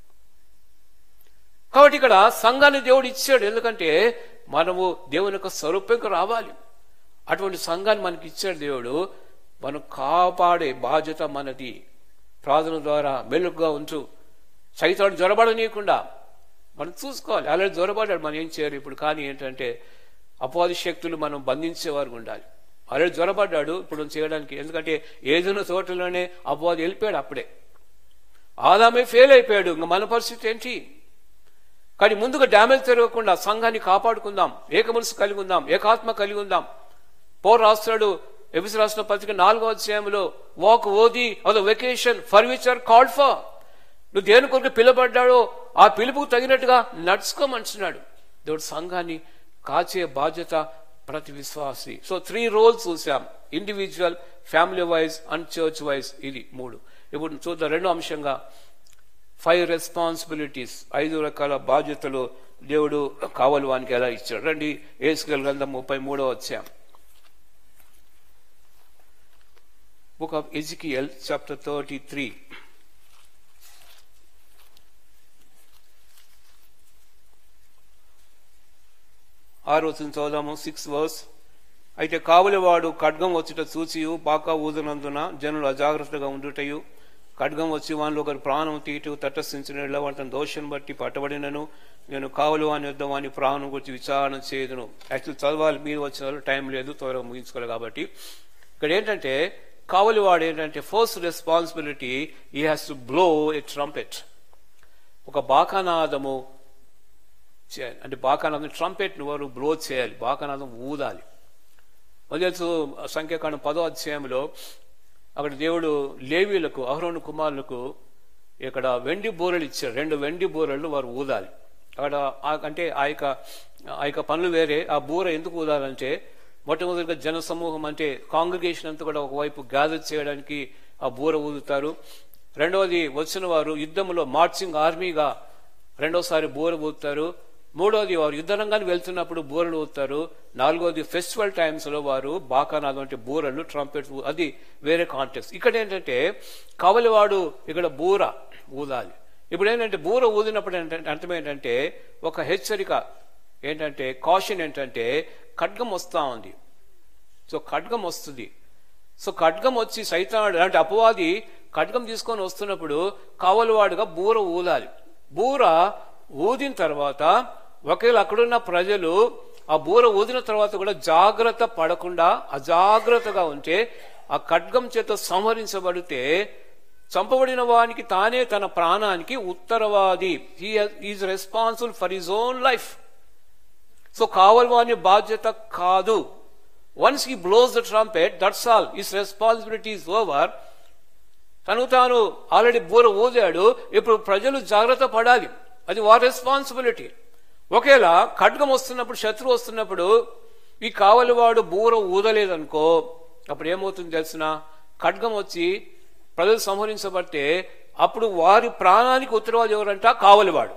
కాబట్టి ఇక్కడ సంఘాన్ని దేవుడు ఇచ్చాడు ఎందుకంటే మనము దేవుని యొక్క స్వరూపంకి రావాలి అటువంటి సంఘాన్ని మనకి ఇచ్చాడు దేవుడు మనం కాపాడే బాధ్యత మనది ప్రార్థన ద్వారా మెలుగుగా ఉంచు సైతాడు జ్వరబడనీయకుండా మనం చూసుకోవాలి అలాంటి జ్వరపడ్డాడు మనం ఏం చేయాలి ఇప్పుడు కానీ ఏంటంటే అపవాది శక్తులు మనం బంధించేవారు ఉండాలి ఆల్రెడీ జ్వరపడ్డాడు ఇప్పుడు చేయడానికి ఎందుకంటే ఏదైనా చోటలోనే అపవాది వెళ్ళిపోయాడు అప్పుడే ఆదామే ఫెయిల్ అయిపోయాడు ఇంకా మన పరిస్థితి ఏంటి కానీ ముందుగా డ్యామేజ్ జరగకుండా సంఘాన్ని కాపాడుకుందాం ఏక మనసు కలిగి ఉందాం ఏకాత్మ కలిగి ఉందాం పౌరు రాస్తాడు ఎబిసి రాసిన పత్రిక నాలుగో అధ్యాయంలో walk worthy of the vocation for which are called for నువ్వు దేని కొరకు పిలువబడ్డాడో ఆ పిలుపుకు తగినట్టుగా నడుచుకోమంటున్నాడు దేవుడు సంఘాన్ని కాచే బాధ్యత ప్రతి విశ్వాసి సో త్రీ రోల్స్ చూసాం individual family wise and church wise ఇది మూడు ఇప్పుడు చూద్దాం రెండో అంశంగా ఫైవ్ రెస్పాన్సిబిలిటీస్ ఐదు రకాల బాధ్యతలు దేవుడు కావలి వానికి ఎలా ఇచ్చాడు రండి ఏసుకెల్ గ్రంథం ముప్పై మూడో వచ్చాం book of Ezekiel chapter thirty three ఆ రోజున చదుదాము సిక్స్ వర్స్ అయితే కావలివాడు ఖడ్గం వచ్చుట చూచియు బాకా ఊదునందున జనులు అజాగ్రత్తగా ఉండుటయు ఖడ్గం వచ్చి వానిలో ఒకరి ప్రాణం తీటు తటస్థించిన వాటిని దోషం బట్టి పట్టబడినను నేను కావలి వాని యుద్ధం వాని ప్రాణం గురించి విచారణ చేయదును యాక్చువల్ చదవాలి మీరు వచ్చిన వాళ్ళు టైం లేదు త్వరగా ముగించుకోవాలి కాబట్టి ఇక్కడ ఏంటంటే కావలివాడు ఏంటంటే first responsibility he has to blow a trumpet ఒక బాకానాదము చేయాలి అంటే బాకానాదం ట్రంపెట్ వారు బ్లో చేయాలి బాకానాదం ఊదాలి మొదలు సంఖ్యాకాండం పదో అధ్యాయంలో అక్కడ దేవుడు లేవీలకు అహరోను కుమారులకు ఇక్కడ వెండి బూరలు ఇచ్చారు రెండు వెండి బూరలు వారు ఊదాలి అక్కడ ఆ- అంటే ఆ యొక్క ఆ యొక్క పనులు వేరే ఆ బూర ఎందుకు ఊదాలంటే మొట్టమొదటిగా జన సమూహం అంటే కాంగ్రిగేషన్ అంతా కూడా ఒకవైపు గ్యాదర్ చేయడానికి ఆ బూర ఊదుతారు రెండవది వచ్చిన వారు యుద్ధంలో మార్చింగ్ ఆర్మీగా రెండోసారి బూర ఊదుతారు మూడోది వారు యుద్ధ రంగానికి వెళ్తున్నప్పుడు బూరలు ఊతారు నాలుగోది ఫెస్టివల్ టైమ్స్ లో వారు బాకానాదం అంటే బూరలు ట్రంపెట్స్ ఊ- అది వేరే కాంటెక్స్ ఇక్కడ ఏంటంటే కవలివాడు ఇక్కడ బూర ఊదాలి ఇప్పుడు ఏంటంటే బూర ఊదినప్పుడు ఏంటంటే అర్థం ఏంటంటే ఒక హెచ్చరిక ఏంటంటే కాషన్ ఏంటంటే ఖడ్గం వస్తా ఉంది సో ఖడ్గం వస్తుంది సో ఖడ్గం వచ్చి సైతానుడు అంటే అపవాది ఖడ్గం తీసుకొని వస్తున్నప్పుడు కావలివాడుగా బూర ఊదాలి బూర ఊదిన తర్వాత ఒకవేళ అక్కడున్న ప్రజలు ఆ బూర ఊదిన తర్వాత కూడా జాగ్రత్త పడకుండా అజాగ్రత్తగా ఉంటే ఆ ఖడ్గం చేత సంహరించబడితే చంపబడిన వానికి తానే తన ప్రాణానికి ఉత్తరవాది is responsible for his own life so కావలి వాని బాధ్యత కాదు once he blows the trumpet that's all his responsibility is over తను తాను ఆల్రెడీ బూర ఊదాడు ఇప్పుడు ప్రజలు జాగ్రత్త పడాలి అది వారి రెస్పాన్సిబిలిటీ ఒకేలా ఖడ్గం వస్తున్నప్పుడు శత్రువు వస్తున్నప్పుడు ఈ కావలివాడు బూర ఊదలేదనుకో అప్పుడు ఏమవుతుంది తెలిసిన ఖడ్గం వచ్చి ప్రజలు సంహరించబడితే అప్పుడు వారి ప్రాణానికి ఉత్తరవాది ఎవరంట కావలివాడు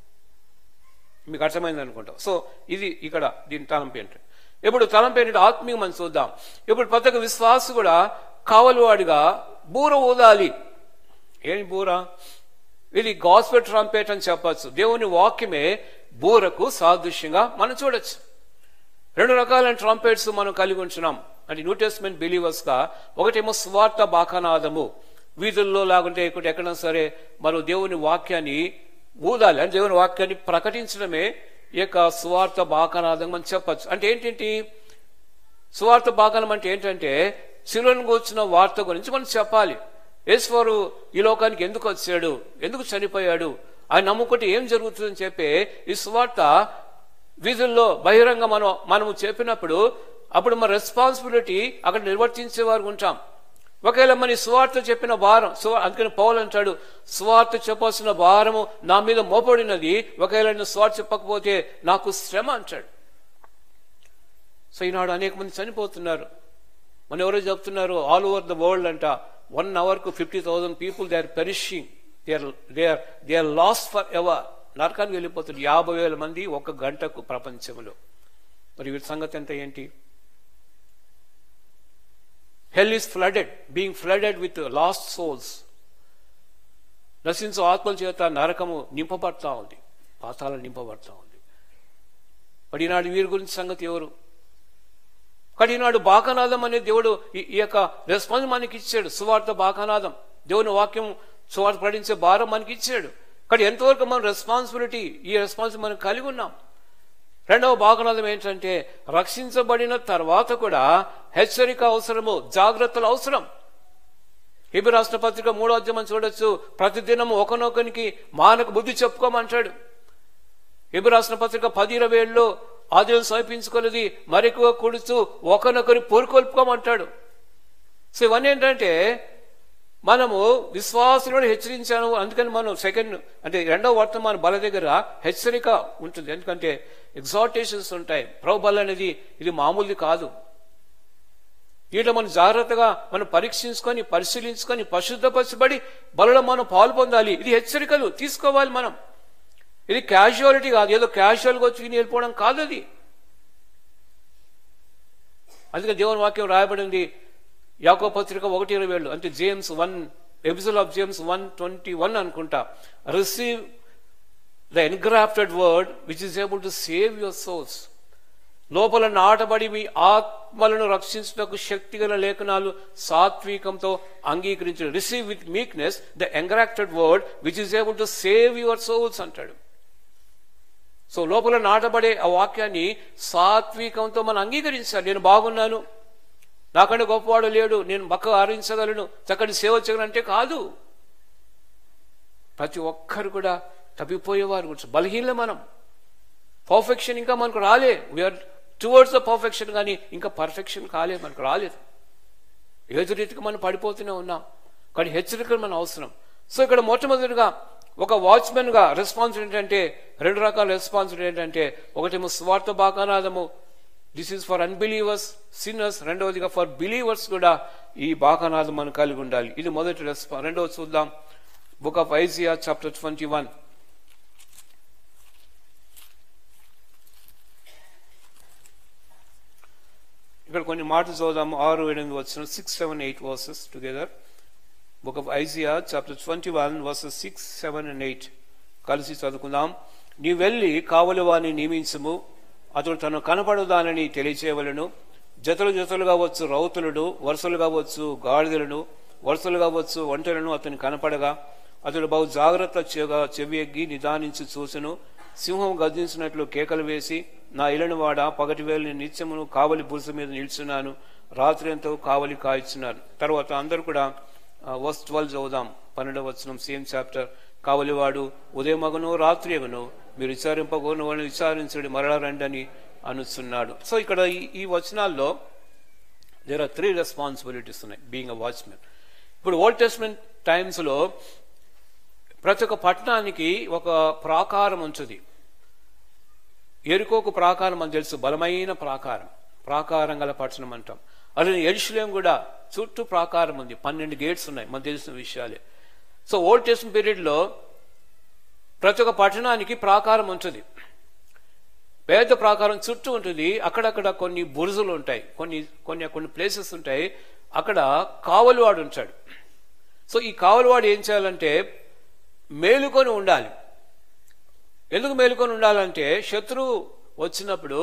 మీకు అర్థమైంది అనుకుంటా సో ఇది ఇక్కడ దీని తలంపు ఏంటి ఇప్పుడు తలంపు ఏంటంటే ఆత్మీయ మనం చూద్దాం ఇప్పుడు ప్రతి ఒక్క విశ్వాసు కూడా కావలివాడిగా బూర ఊదాలి ఏమి బూర ఇది గాస్పెల్ ట్రంపేట్ అని చెప్పచ్చు దేవుని వాక్యమే బూరకు సాదృశ్యంగా మనం చూడొచ్చు రెండు రకాలైన ట్రంపేట్స్ మనం కలిగి ఉంటున్నాం అంటే న్యూ టెస్ట్మెంట్ బిలీవర్స్ గా ఒకటేమో స్వార్థ బాకానాదము వీధుల్లో లాగుంటే ఇక్కడ ఎక్కడైనా సరే మనం దేవుని వాక్యాన్ని ఊదాలి అంటే దేవుని వాక్యాన్ని ప్రకటించడమే ఈ యొక్క స్వార్థ బాకానాదం అని చెప్పచ్చు అంటే ఏంటంటే సువార్త భాగం అంటే ఏంటంటే శిలువను కూర్చున్న వార్త గురించి మనం చెప్పాలి ఈశ్వరు ఈ లోకానికి ఎందుకు వచ్చాడు ఎందుకు చనిపోయాడు ఆయన నమ్ముకుంటే ఏం జరుగుతుందని చెప్పి ఈ సువార్త వీధుల్లో బహిరంగ మనం మనము చెప్పినప్పుడు అప్పుడు మన రెస్పాన్సిబిలిటీ అక్కడ నిర్వర్తించే వారు ఉంటాం ఒకవేళ మన ఈ సువార్త చెప్పిన భారం సువా- అందుకని పౌలు అంటాడు సువార్త చెప్పాల్సిన భారము నా మీద మోపడినది ఒకవేళ నేను సువార్త చెప్పకపోతే నాకు శ్రమ అంటాడు సో ఈనాడు అనేక మంది చనిపోతున్నారు మన ఎవరో చెప్తున్నారు ఆల్ ఓవర్ ద వరల్డ్ అంట వన్ అవర్ కు fifty thousand people they are perishing they are they are they are lost for ever నరకానికి వెళ్ళిపోతున్నారు యాభై వేల మంది ఒక గంటకు ప్రపంచంలో మరి వీటి సంగతి ఎంత ఏంటి hell is flooded being flooded with lost souls నశించు ఆత్మల చేత నరకము నింపబడతా ఉంది పాతాళం నింపబడతా ఉంది మరి ఈనాడు వీరి గురించి సంగతి ఎవరు కానీ ఈనాడు బాకానాదం అనే దేవుడు ఈ- ఈ యొక్క రెస్పాన్స్ మనకి ఇచ్చాడు సువార్త బాకానాదం దేవుని వాక్యం సువార్త ప్రకటించే భారం మనకి ఇచ్చాడు కానీ ఎంతవరకు మనం రెస్పాన్సిబిలిటీ ఈ రెస్పాన్స్ మనం కలిగి ఉన్నాం రెండవ భాగనాదం ఏంటంటే రక్షించబడిన తర్వాత కూడా హెచ్చరిక అవసరము జాగ్రత్తలు అవసరం హిబి రాష్ట్ర పత్రిక మూడో అధ్యాయం చూడొచ్చు ప్రతిదినం ఒకనొకనికి మానకు బుద్ధి చెప్పుకోమంటాడు హిబి రాష్ట్ర పత్రిక పది ఇరవై ఏళ్ళలో ఆదివం సమర్పించుకున్నది మరెక్కువ కుడుతూ ఒకనొకరి పూరుకొల్పుకోమంటాడు సో ఇవన్నీ ఏంటంటే మనము విశ్వాసులను హెచ్చరించాను అందుకని మనం సెకండ్ అంటే రెండవ వర్తమాన బల దగ్గర హెచ్చరిక ఉంటుంది ఎందుకంటే ఎగ్జార్టేషన్స్ ఉంటాయి ప్రభు బల అనేది ఇది మామూలుది కాదు వీటిలో మనం జాగ్రత్తగా మనం పరీక్షించుకొని పరిశీలించుకొని పరిశుద్ధపరచబడి బలలో మనం పాలు పొందాలి ఇది హెచ్చరికలు తీసుకోవాలి మనం ఇది క్యాజువాలిటీ కాదు ఏదో క్యాజువల్గా వచ్చి విని వెళ్ళిపోవడం కాదు అది అందుకే దేవుని వాక్యం రాయబడింది యాకో పత్రిక ఒకటి ఇరవై ఏళ్ళు అంటే James one episode of James one twenty one అనుకుంటా receive the engrafted word which is able to save your souls లోపల నాటబడి మీ ఆత్మలను రక్షించుటకు శక్తిగల లేఖనాలు సాత్వికంతో అంగీకరించు receive with meekness the engrafted word which is able to save your souls అంటాడు సో లోపల నాటబడే ఆ వాక్యాన్ని సాత్వికంతో మనం అంగీకరించాలి నేను బాగున్నాను నాకంటే గొప్పవాడు లేడు నేను బక్క ఆరించగలను చక్కటి సేవ చేయగలంటే కాదు ప్రతి ఒక్కరు కూడా తప్పిపోయేవారు గురించి బలహీనలే మనం పర్ఫెక్షన్ ఇంకా మనకు రాలే వీఆర్ టువర్డ్స్ ద పర్ఫెక్షన్ కానీ ఇంకా పర్ఫెక్షన్ కాలే మనకు రాలేదు ఏదో రీతికి మనం పడిపోతూనే ఉన్నాం కానీ హెచ్చరికలు మన అవసరం సో ఇక్కడ మొట్టమొదటిగా ఒక వాచ్మెన్ గా రెస్పాన్స్ ఏంటంటే రెండు రకాల రెస్పాన్స్ ఏంటంటే ఒకటేమో స్వార్థ బాకానాదము this is for unbelievers sinners రెండవదిగా ఫర్ బిలీవర్స్ కూడా ఈ బాకానాదం మనం కలిగి ఉండాలి ఇది మొదటి రెస్పాన్స్ రెండవది చూద్దాం book of Isaiah chapter twenty one ఇక్కడ కొన్ని మాటలు చదువుదాము ఆరు ఎనిమిది వచ్చిన six seven eight verses together book of Isaiah chapter twenty one verses six seven and eight కలిసి చదువుకుందాం నీ వెళ్ళి కావలి వాని నియమించము అతడు తను కనపడదానని తెలియచేయవలను జతలు జతలుగా వచ్చు రౌతులను వరుసలుగా వచ్చు గాడిదలను వరుసలుగా వచ్చు ఒంటెలను అతను కనపడగా అతడు బహు జాగ్రత్త చెగా చెవి ఎగ్గి నిదానించి చూసెను సింహం గర్జించినట్లు కేకలు వేసి నా ఇలను వాడ పగటి వేళ నేను నిత్యమును కావలి బురుస మీద నిల్చున్నాను రాత్రి ఎంతో కావలి కాయిచున్నాను తర్వాత అందరూ కూడా వర్స్ ట్వెల్వ్ చదువుదాం పన్నెండవ వచనం సేమ్ చాప్టర్ కావలివాడు ఉదయమగను రాత్రి అగను మీరు విచారింపగోను వాడిని విచారించండి మరలా రండి అని అనుస్తున్నాడు సో ఇక్కడ ఈ- ఈ వచనాల్లో దేర్ ఆర్ త్రీ రెస్పాన్సిబిలిటీస్ ఉన్నాయి బీయింగ్ అ వాచ్మెన్ ఇప్పుడు ఓల్డ్ టెస్ట్మెంట్ టైమ్స్ లో ప్రతి ఒక్క పట్టణానికి ఒక ప్రాకారం ఉంటుంది ఎరుకోకు ప్రాకారం అని తెలుసు బలమైన ప్రాకారం ప్రాకారం గల పట్టణం అంటాం అలానే ఎరుషులేం కూడా చుట్టూ ప్రాకారం ఉంది పన్నెండు గేట్స్ ఉన్నాయి మనకు తెలిసిన విషయాలే సో ఓల్డ్ టెస్ట్మెంట్ పీరియడ్ లో ప్రతి ఒక్క పట్టణానికి ప్రాకారం ఉంటుంది పేద ప్రాకారం చుట్టూ ఉంటుంది అక్కడక్కడ కొన్ని బురుజులు ఉంటాయి కొన్ని కొన్ని కొన్ని ప్లేసెస్ ఉంటాయి అక్కడ కావలివాడు ఉంటాడు సో ఈ కావలివాడు ఏం చేయాలంటే మేలుకొని ఉండాలి ఎందుకు మేలుకొని ఉండాలంటే శత్రువు వచ్చినప్పుడు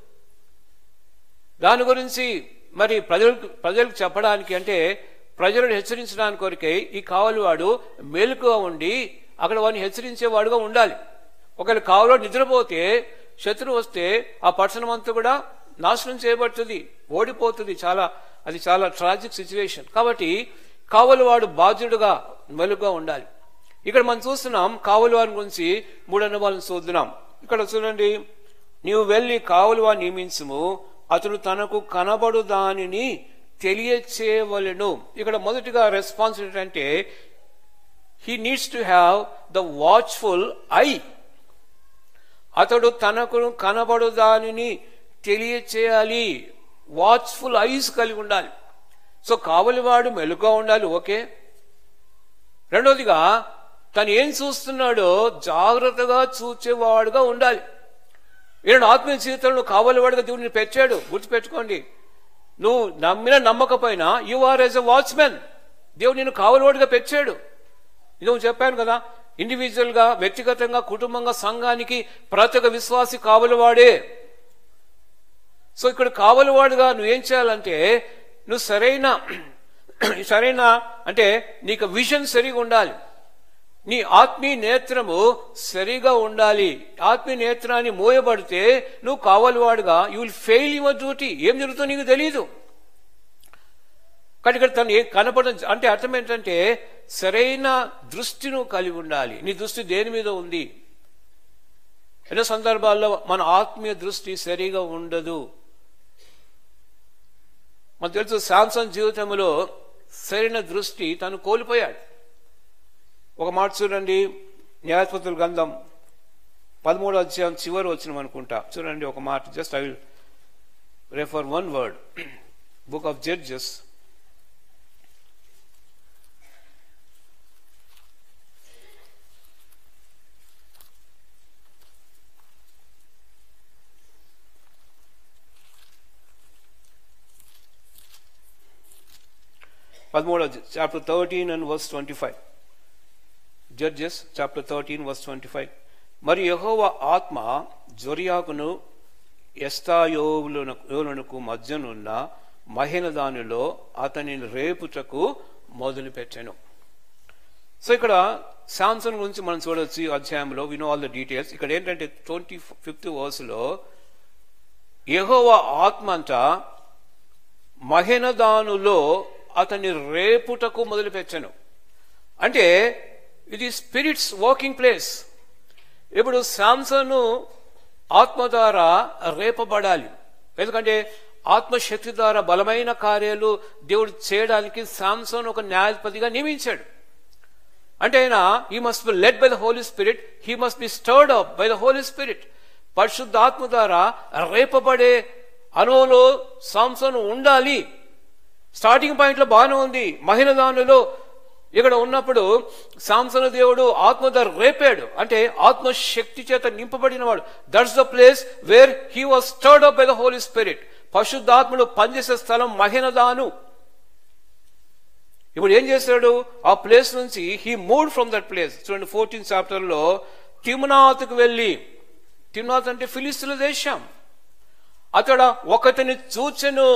దాని గురించి మరి ప్రజలకు ప్రజలకు చెప్పడానికి అంటే ప్రజలను హెచ్చరించడానికి కొరకై ఈ కావలివాడు మేలుకుగా ఉండి అక్కడ వాడిని హెచ్చరించేవాడుగా ఉండాలి ఒకవేళ కావలివాడు నిద్రపోతే శత్రువు వస్తే ఆ పట్టణం అంతా కూడా నాశనం చేయబడుతుంది ఓడిపోతుంది చాలా అది చాలా ట్రాజిక్ సిచ్యువేషన్ కాబట్టి కావలివాడు బాధ్యుడుగా మెలుగుగా ఉండాలి ఇక్కడ మనం చూస్తున్నాం కావలి వారి గురించి మూడు అనుభవాలను చూద్దాం ఇక్కడ చూడండి నీవు వెళ్ళి కావలి వారిని నియమించుము అతడు తనకు కనబడు దానిని తెలియచేయవలెను ఇక్కడ మొదటిగా రెస్పాన్స్ ఏంటంటే he needs to have the watchful eye అతడు తనకు కనబడు దానిని తెలియచేయాలి వాచ్ఫుల్ ఐస్ కలిగి ఉండాలి సో కావలివాడు మెలుగా ఉండాలి ఓకే రెండోదిగా తను ఏం చూస్తున్నాడో జాగ్రత్తగా చూచేవాడుగా ఉండాలి ఈయన ఆత్మీయ జీవితంలో కావలివాడుగా దేవుడిని పెట్టాడు గుర్తుపెట్టుకోండి నువ్వు నమ్మిన నమ్మకపోయినా you are as a watchmen దేవుడు నేను కావలివాడుగా పెట్టాడు ఇది చెప్పాను కదా ఇండివిజువల్ గా వ్యక్తిగతంగా కుటుంబంగా సంఘానికి ప్రతి ఒక్క విశ్వాసి కావలివాడే సో ఇక్కడ కావలివాడుగా నువ్వేం చేయాలంటే నువ్వు సరైన సరైన అంటే నీకు విజన్ సరిగా ఉండాలి నీ ఆత్మీయ నేత్రము సరిగా ఉండాలి ఆత్మీయ నేత్రాన్ని మోయబడితే నువ్వు కావలివాడుగా you will fail your duty ఏం జరుగుతుందో నీకు తెలియదు కానీ ఇక్కడ తను ఏం కనపడ అంటే అర్థం ఏంటంటే సరైన దృష్టి నువ్వు కలిగి ఉండాలి నీ దృష్టి దేని మీద ఉంది ఎన్నో సందర్భాల్లో మన ఆత్మీయ దృష్టి సరిగా ఉండదు మనకు తెలుసు శాంసంగ్ జీవితంలో సరైన దృష్టి తను కోల్పోయాడు ఒక మాట చూడండి న్యాయపతుల గంధం పదమూడో అధ్యాయం చివరి వచ్చిన అనుకుంటా చూడండి ఒక మాట just I will refer one word book of Judges పదమూడో chapter thirteen and verse twenty five Judges chapter thirteen verse twenty five మరి యహోవ ఆత్మ జొరియాకును ఎస్తాయోవులకు మధ్యనున్న మహిళ దానిలో అతనిని రేపుటకు మొదలుపెట్టాను సో ఇక్కడ శాంసన్ గురించి మనం చూడొచ్చు ఈ అధ్యాయంలో వినో ఆల్ ద డీటెయిల్స్ ఇక్కడ ఏంటంటే ట్వంటీ ఫిఫ్త్ వర్స్లో యహోవ ఆత్మ అంట మహినదానులో అతన్ని రేపుటకు మొదలుపెట్టాను అంటే ఇది స్పిరిట్స్ వాకింగ్ ప్లేస్ ఇప్పుడు శాంసను ఆత్మ ద్వారా రేపబడాలి ఎందుకంటే ఆత్మశక్తి ద్వారా బలమైన కార్యాలు దేవుడు చేయడానికి శాంసన్ ఒక న్యాయాధిపతిగా నియమించాడు అంటే ఆయన he must be led by the holy spirit he must be stirred up by the holy spirit పరిశుద్ధ ఆత్మ ద్వారా రేపబడే అనువులో సాంసన్ ఉండాలి స్టార్టింగ్ పాయింట్ లో బాగానే ఉంది మహిళ దానిలో ఇక్కడ ఉన్నప్పుడు సాంసన దేవుడు ఆత్మ ద్వారా రేపాడు అంటే ఆత్మ శక్తి చేత నింపబడినవాడు that's the place where he was stirred up by the holy spirit పరిశుద్ధాత్ముడు పనిచేసే స్థలం మహినదాను ఇప్పుడు ఏం చేశాడు ఆ ప్లేస్ నుంచి he moved from that place చూడండి ఫోర్టీన్ చాప్టర్ లో తిమ్నాథ్కు వెళ్ళి తిమ్నాథ్ అంటే ఫిలిస్తుల దేశం అతడ ఒకటిని చూచెను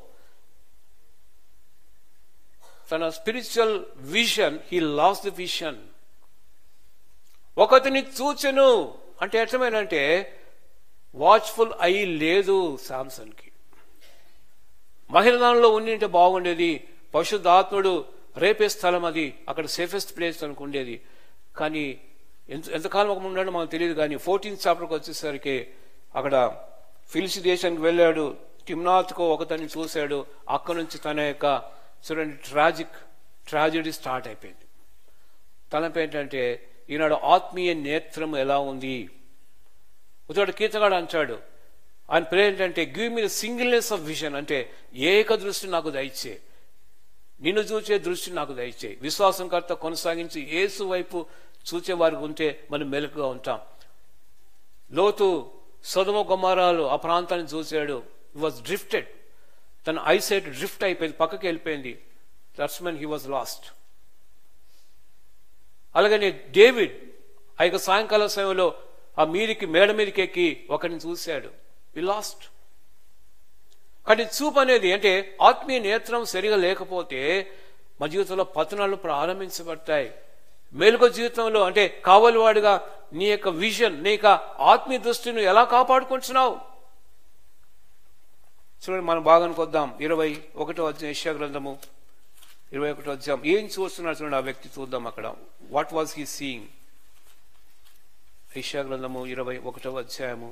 తన spiritual vision he lost the vision ఒకటిని చూచెను అంటే ఎట్లమేనంటే వాచ్ఫుల్ అయి లేదు సామ్సన్కి మహిళ దానిలో ఉండింటే బాగుండేది పరిశుద్ధాత్ముడు రేపే స్థలం అది అక్కడ సేఫెస్ట్ ప్లేస్ అనుకు ఉండేది కానీ ఎంత ఎంతకాలం ఒక ఉన్నాడో మనకు తెలియదు కానీ ఫోర్టీన్త్ చాప్టర్కి వచ్చేసరికి అక్కడ ఫిలిసి దేశానికి వెళ్ళాడు టిమ్నాథ్కో ఒకతన్ని చూశాడు అక్కడ నుంచి తన యొక్క చూడండి ట్రాజిక్ ట్రాజడీ స్టార్ట్ అయిపోయింది తలపు ఏంటంటే ఈనాడు ఆత్మీయ నేత్రం ఎలా ఉంది ఒకటి కీర్తగాడు అంటాడు ఆయన ప్రే ఏంటంటే give me singleness of vision అంటే ఏక దృష్టి నాకు దయచే నిన్ను చూచే దృష్టి నాకు దయచే విశ్వాసంకర్త కొనసాగించి ఏసు వైపు చూచే వారికి ఉంటే మనం మెలుకుగా ఉంటాం లోతు సదుమ గుమ్మారాలు ఆ ప్రాంతాన్ని చూశాడు వాజ్ డ్రిఫ్టెడ్ తన ఐసైట్ డ్రిఫ్ట్ అయిపోయింది పక్కకి వెళ్ళిపోయింది that's when he was lost అలాగనే డేవిడ్ ఆ యొక్క సాయంకాల సమయంలో ఆ మీదికి మేడ మీదకి ఎక్కి ఒకరిని చూశాడు వి లాస్ట్ కానీ చూపు అనేది అంటే ఆత్మీయ నేత్రం సరిగా లేకపోతే మా జీవితంలో పతనాలు ప్రారంభించబడతాయి మేలుక జీవితంలో అంటే కావలివాడుగా నీ యొక్క విజన్ నీ యొక్క ఆత్మీయ దృష్టిని ఎలా కాపాడుకుంటున్నావు చూడండి మనం బాగానికి వద్దాం ఇరవై ఒకటో అధ్యాయం యెషయా గ్రంథము ఇరవై ఒకటో అధ్యాయం ఏం చూస్తున్నాడు చూడండి ఆ వ్యక్తి చూద్దాం అక్కడ వాట్ వాజ్ హీ సీయింగ్ యెషయా గ్రంథము ఇరవై ఒకటో అధ్యాయము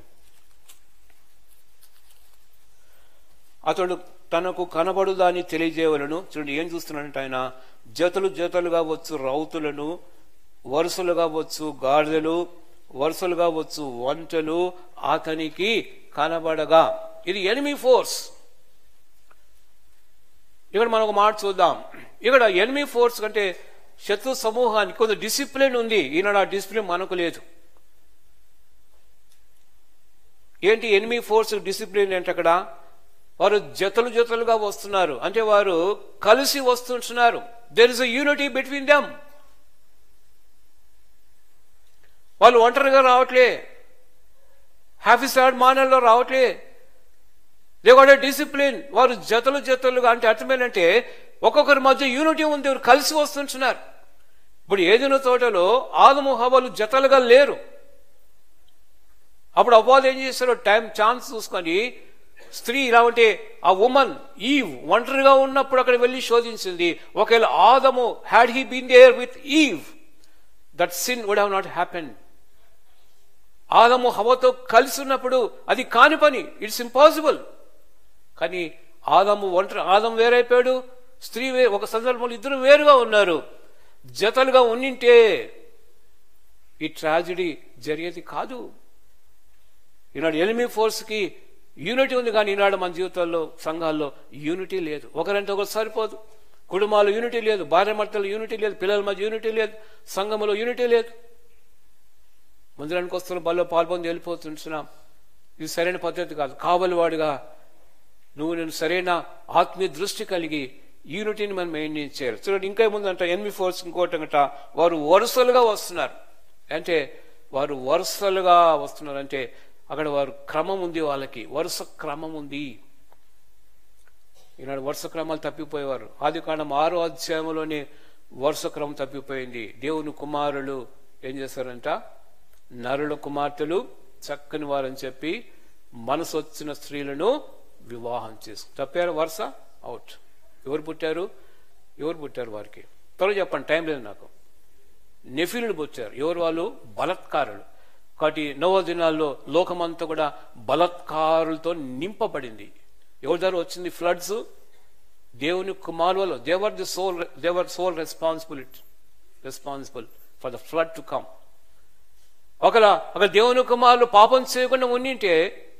అతడు తనకు కనబడు దాన్ని తెలియజేయవలను చూడండి ఏం చూస్తున్నాడంటే ఆయన జతలు జతలుగా వచ్చు రౌతులను వరుసలుగా వచ్చు గాడిదలు వరుసలుగా వచ్చు వంటలు అతనికి కనబడగా ఇది ఎనిమి ఫోర్స్ ఇక్కడ మనం ఒక మాట చూద్దాం ఇక్కడ ఎనిమి ఫోర్స్ కంటే శత్రు సమూహానికి కొంత డిసిప్లిన్ ఉంది ఈనాడు ఆ డిసిప్లిన్ మనకు లేదు ఏంటి ఎనిమి ఫోర్స్ డిసిప్లిన్ ఏంటి అక్కడ వారు జతలు జతలుగా వస్తున్నారు అంటే వారు కలిసి వస్తుంటున్నారు there is a unity between them వాళ్ళు ఒంటరిగా రావట్లే హ్యాపీ సాడ్ మానల్లో రావట్లే దే గోట్ డిసిప్లిన్ వారు జతలు జతలుగా అంటే అర్థమేనంటే ఒక్కొక్కరి మధ్య యూనిటీ ఉంది వారు కలిసి వస్తుంటున్నారు ఇప్పుడు ఏదైనా తోటలో ఆదము హవలు జతలుగా లేరు అప్పుడు అవ్వాలి ఏం చేశారు టైం ఛాన్స్ చూసుకొని స్త్రీ ఇలా ఉంటే ఆ ఉమన్ ఈ ఒంటరిగా ఉన్నప్పుడు అక్కడ వెళ్ళి శోధించింది ఒకవేళ ఆదము had he been there with Eve that sin would have not happen ఆదము హవతో కలిసి ఉన్నప్పుడు అది కాని పని ఇట్స్ ఇంపాసిబుల్ కానీ ఆదము ఒంటరి ఆదం వేరైపోయాడు స్త్రీ వే ఒక సందర్భంలో ఇద్దరు వేరుగా ఉన్నారు జతలుగా ఉన్నింటే ఈ ట్రాజిడీ జరిగేది కాదు ఈనాడు ఎనిమి ఫోర్స్కి యూనిటీ ఉంది కానీ ఈనాడు మన జీవితాల్లో సంఘాల్లో యూనిటీ లేదు ఒకరంటే ఒకరు సరిపోదు కుటుంబాలు యూనిటీ లేదు భార్యాభర్తలు యూనిటీ లేదు పిల్లల మధ్య యూనిటీ లేదు సంఘంలో యూనిటీ లేదు మందిరానికి వస్తున్న బల్లో పాల్పొంది వెళ్ళిపోతుంటున్నాం ఇది సరైన పద్ధతి కాదు కావలివాడుగా నువ్వు నేను సరైన ఆత్మీయ దృష్టి కలిగి యూనిటీని మనం మెయింటైన్ చేయాలి చూడండి ఇంకా ఏముందంట ఎన్వి ఫోర్స్ ఇంకోటి అంట వారు వరుసలుగా వస్తున్నారు అంటే వారు వరుసలుగా వస్తున్నారు అంటే అక్కడ వారు క్రమం ఉంది వాళ్ళకి వరుస క్రమం ఉంది ఈనాడు వరుస క్రమాలు తప్పిపోయేవారు ఆది కాండం ఆరో అధ్యాయంలోనే వరుస క్రమం తప్పిపోయింది దేవుని కుమారులు ఏం చేశారంట నరుల కుమార్తెలు చక్కని వారని చెప్పి మనసు వచ్చిన స్త్రీలను వివాహం చేసు తప్పారు వరుస అవుట్ ఎవరు పుట్టారు ఎవరు పుట్టారు వారికి త్వరగా చెప్పండి టైం లేదు నాకు నెఫిలుడు పుట్టారు ఎవరు వాళ్ళు బలత్కారులు కాబట్టి నవ దినాల్లో లోకమంతా కూడా బలత్కారులతో నింపబడింది ఎవరి ద్వారా వచ్చింది ఫ్లడ్స్ దేవుని కుమారులు they were the sole they were sole responsibility responsible for the flood to come ఒకలా ఒక దేవుని కుమారులు పాపం చేయకుండా ఉండింటే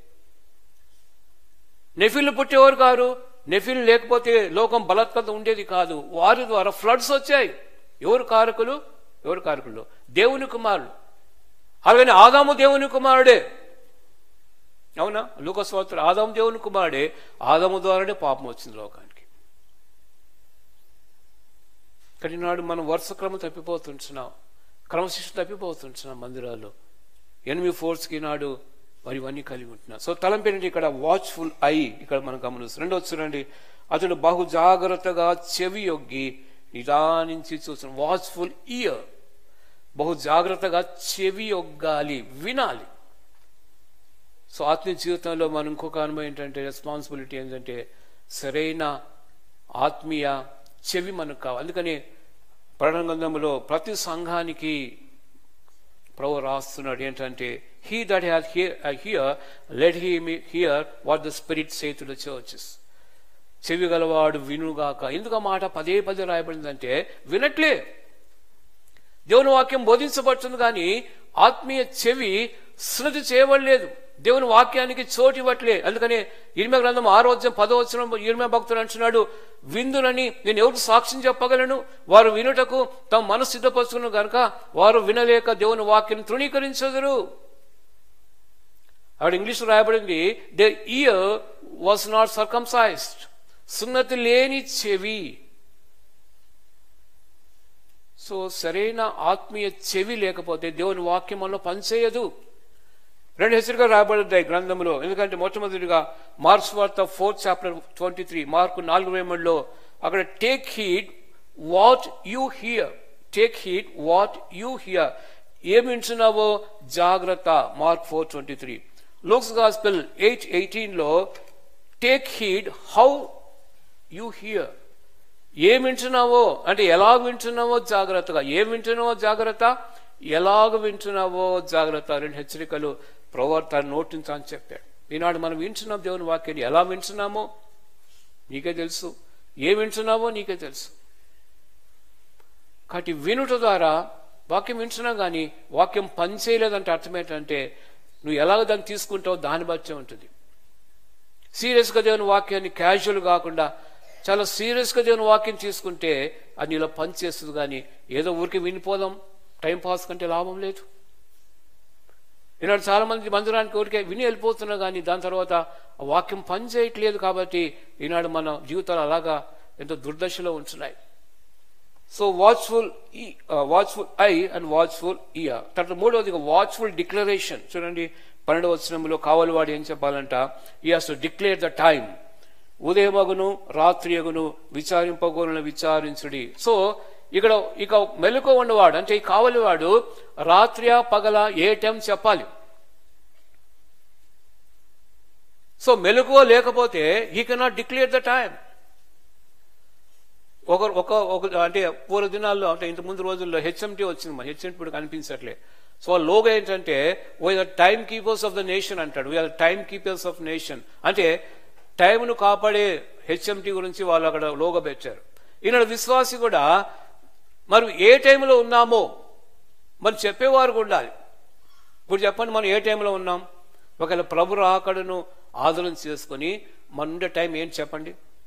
నెఫిల్ పుట్టేవారు కారు నెఫిల్ లేకపోతే లోకం బలత్కత ఉండేది కాదు వారి ద్వారా ఫ్లడ్స్ వచ్చాయి ఎవరు కారకులు ఎవరు కారకులు దేవుని కుమారులు అలాగని ఆదాము దేవుని కుమారుడే అవునా లోకస్వార్త ఆదాము దేవుని కుమారుడే ఆదాము ద్వారానే పాపం వచ్చింది లోకానికి కానీ నాడు మనం వరుస క్రమం తప్పిపోతుంటున్నాం క్రమశిక్షణ తప్పిపోతుంటున్నాం మందిరాల్లో ఎనిమిది ఫోర్స్కి నాడు మరి ఇవన్నీ కలిగి ఉంటున్నాం సో తలంపేంటి ఇక్కడ వాచ్ఫుల్ ఐ ఇక్కడ మనం గమనిస్తాం రెండో చూడండి అతడు బహు జాగ్రత్తగా చెవి యొగ్గి నిదానించి చూస్తున్నాం వాచ్ఫుల్ ఇయర్ బహు జాగ్రత్తగా చెవి ఒగ్గాలి వినాలి సో ఆత్మీయ జీవితంలో మనం ఇంకొక అనుభవం ఏంటంటే రెస్పాన్సిబిలిటీ ఏంటంటే సరైన ఆత్మీయ చెవి మనకు కావాలి అందుకని ప్రణగంధంలో ప్రతి సంఘానికి ప్రభు రాస్తున్నాడు ఏంటంటే he that has ear let he hear what the spirit say to the churches చెవి గలవాడు వినుగాక ఎందుకు ఆ మాట పదే పదే రాయబడిందంటే వినట్లే దేవుని వాక్యం బోధించబడుతుంది కానీ ఆత్మీయ చెవి శృతి చేయబడలేదు దేవుని వాక్యానికి చోటు ఇవ్వట్లే అందుకని ఇరిమే గ్రంథం ఆరోగ్యం పదవచనం ఇరిమే భక్తుడు అంటున్నాడు విందునని నేను ఎవరికి సాక్ష్యం చెప్పగలను వారు వినుటకు తమ మనసు సిద్ధపరుచుకున్న గనుక వారు వినలేక దేవుని వాక్యం తృణీకరించదురు అక్కడ ఇంగ్లీష్ రాయబడింది the ear was not circumcised సున్నతి లేని చెవి సో సరైన ఆత్మీయ చెవి లేకపోతే దేవుని వాక్యం మనలో పనిచేయదు రెండు హెచ్చరికలు రాయబడ్డాయి గ్రంథంలో ఎందుకంటే మొట్టమొదటిగా మార్క్స్ వార్త fourth chapter twenty three Mark నాలుగు వేమల్లో అక్కడ take heed what you hear take heed what you hear ఏమి వింటున్నావో జాగ్రత్త Mark four twenty three Luke's gospel eight ఎయిటీన్లో take heed how you hear ఏం వింటున్నావో అంటే ఎలాగ వింటున్నావో జాగ్రత్తగా ఏం వింటున్నావో జాగ్రత్త ఎలాగ వింటున్నావో జాగ్రత్త రెండు హెచ్చరికలు ప్రవర్తన నోటించని చెప్పాడు ఈనాడు మనం వింటున్నాం దేవుని వాక్యాన్ని ఎలా వింటున్నామో నీకే తెలుసు ఏ వింటున్నావో నీకే తెలుసు కాబట్టి వినుట ద్వారా వాక్యం వింటున్నాం కానీ వాక్యం పనిచేయలేదంటే అర్థం ఏంటంటే నువ్వు ఎలాగ దాన్ని తీసుకుంటావో దాన్ని బట్టే ఉంటుంది సీరియస్గా దేవుని వాక్యాన్ని క్యాజువల్ కాకుండా చాలా సీరియస్గా దేవుని వాక్యం తీసుకుంటే అది నీలో పని చేస్తుంది కానీ ఏదో ఊరికి వినిపోదాం టైం పాస్ కంటే లాభం లేదు ఈనాడు చాలా మంది మందిరానికి ఊరికే విని వెళ్ళిపోతున్నా కానీ దాని తర్వాత ఆ వాక్యం పని చేయట్లేదు కాబట్టి ఈనాడు మన జీవితాలు అలాగా ఎంతో దుర్దశలో ఉంటున్నాయి సో వాచ్ఫుల్ ఈ watchful eye and watchful ear తర్వాత మూడవది వాచ్ఫుల్ డిక్లరేషన్ చూడండి పన్నెండవ వచనంలో కావలివాడు ఏం చెప్పాలంట he has to declare the time ఉదయమగును రాత్రి అగును విచారింపగోను విచారించుడి సో ఇక్కడ ఇక మెలకు ఉన్నవాడు అంటే ఈ కావలివాడు రాత్రి పగల ఏ టైం చెప్పాలి సో మెలకువ లేకపోతే he cannot declare the time ఒక ఒక ఒక అంటే పూర్వ దినాల్లో అంటే ఇంత ముందు రోజుల్లో హెచ్ఎంటీ వచ్చింది మన హెచ్ఎంటీ ఇప్పుడు కనిపించట్లే సో లోగో ఏంటంటే we are time keepers of the nation అంటాడు we are time keepers of nation అంటే టైంను కాపాడే హెచ్ఎంటీ గురించి వాళ్ళు అక్కడ లోగో పెట్టారు ఈనాడు విశ్వాసి కూడా మరి ఏ టైంలో ఉన్నామో మరి చెప్పేవారు కూడా ఉండాలి ఇప్పుడు చెప్పండి మనం ఏ టైంలో ఉన్నాం ఒకవేళ ప్రభు రాకడను ఆదరణ చేసుకొని మన ఉండే టైం ఏంటి చెప్పండి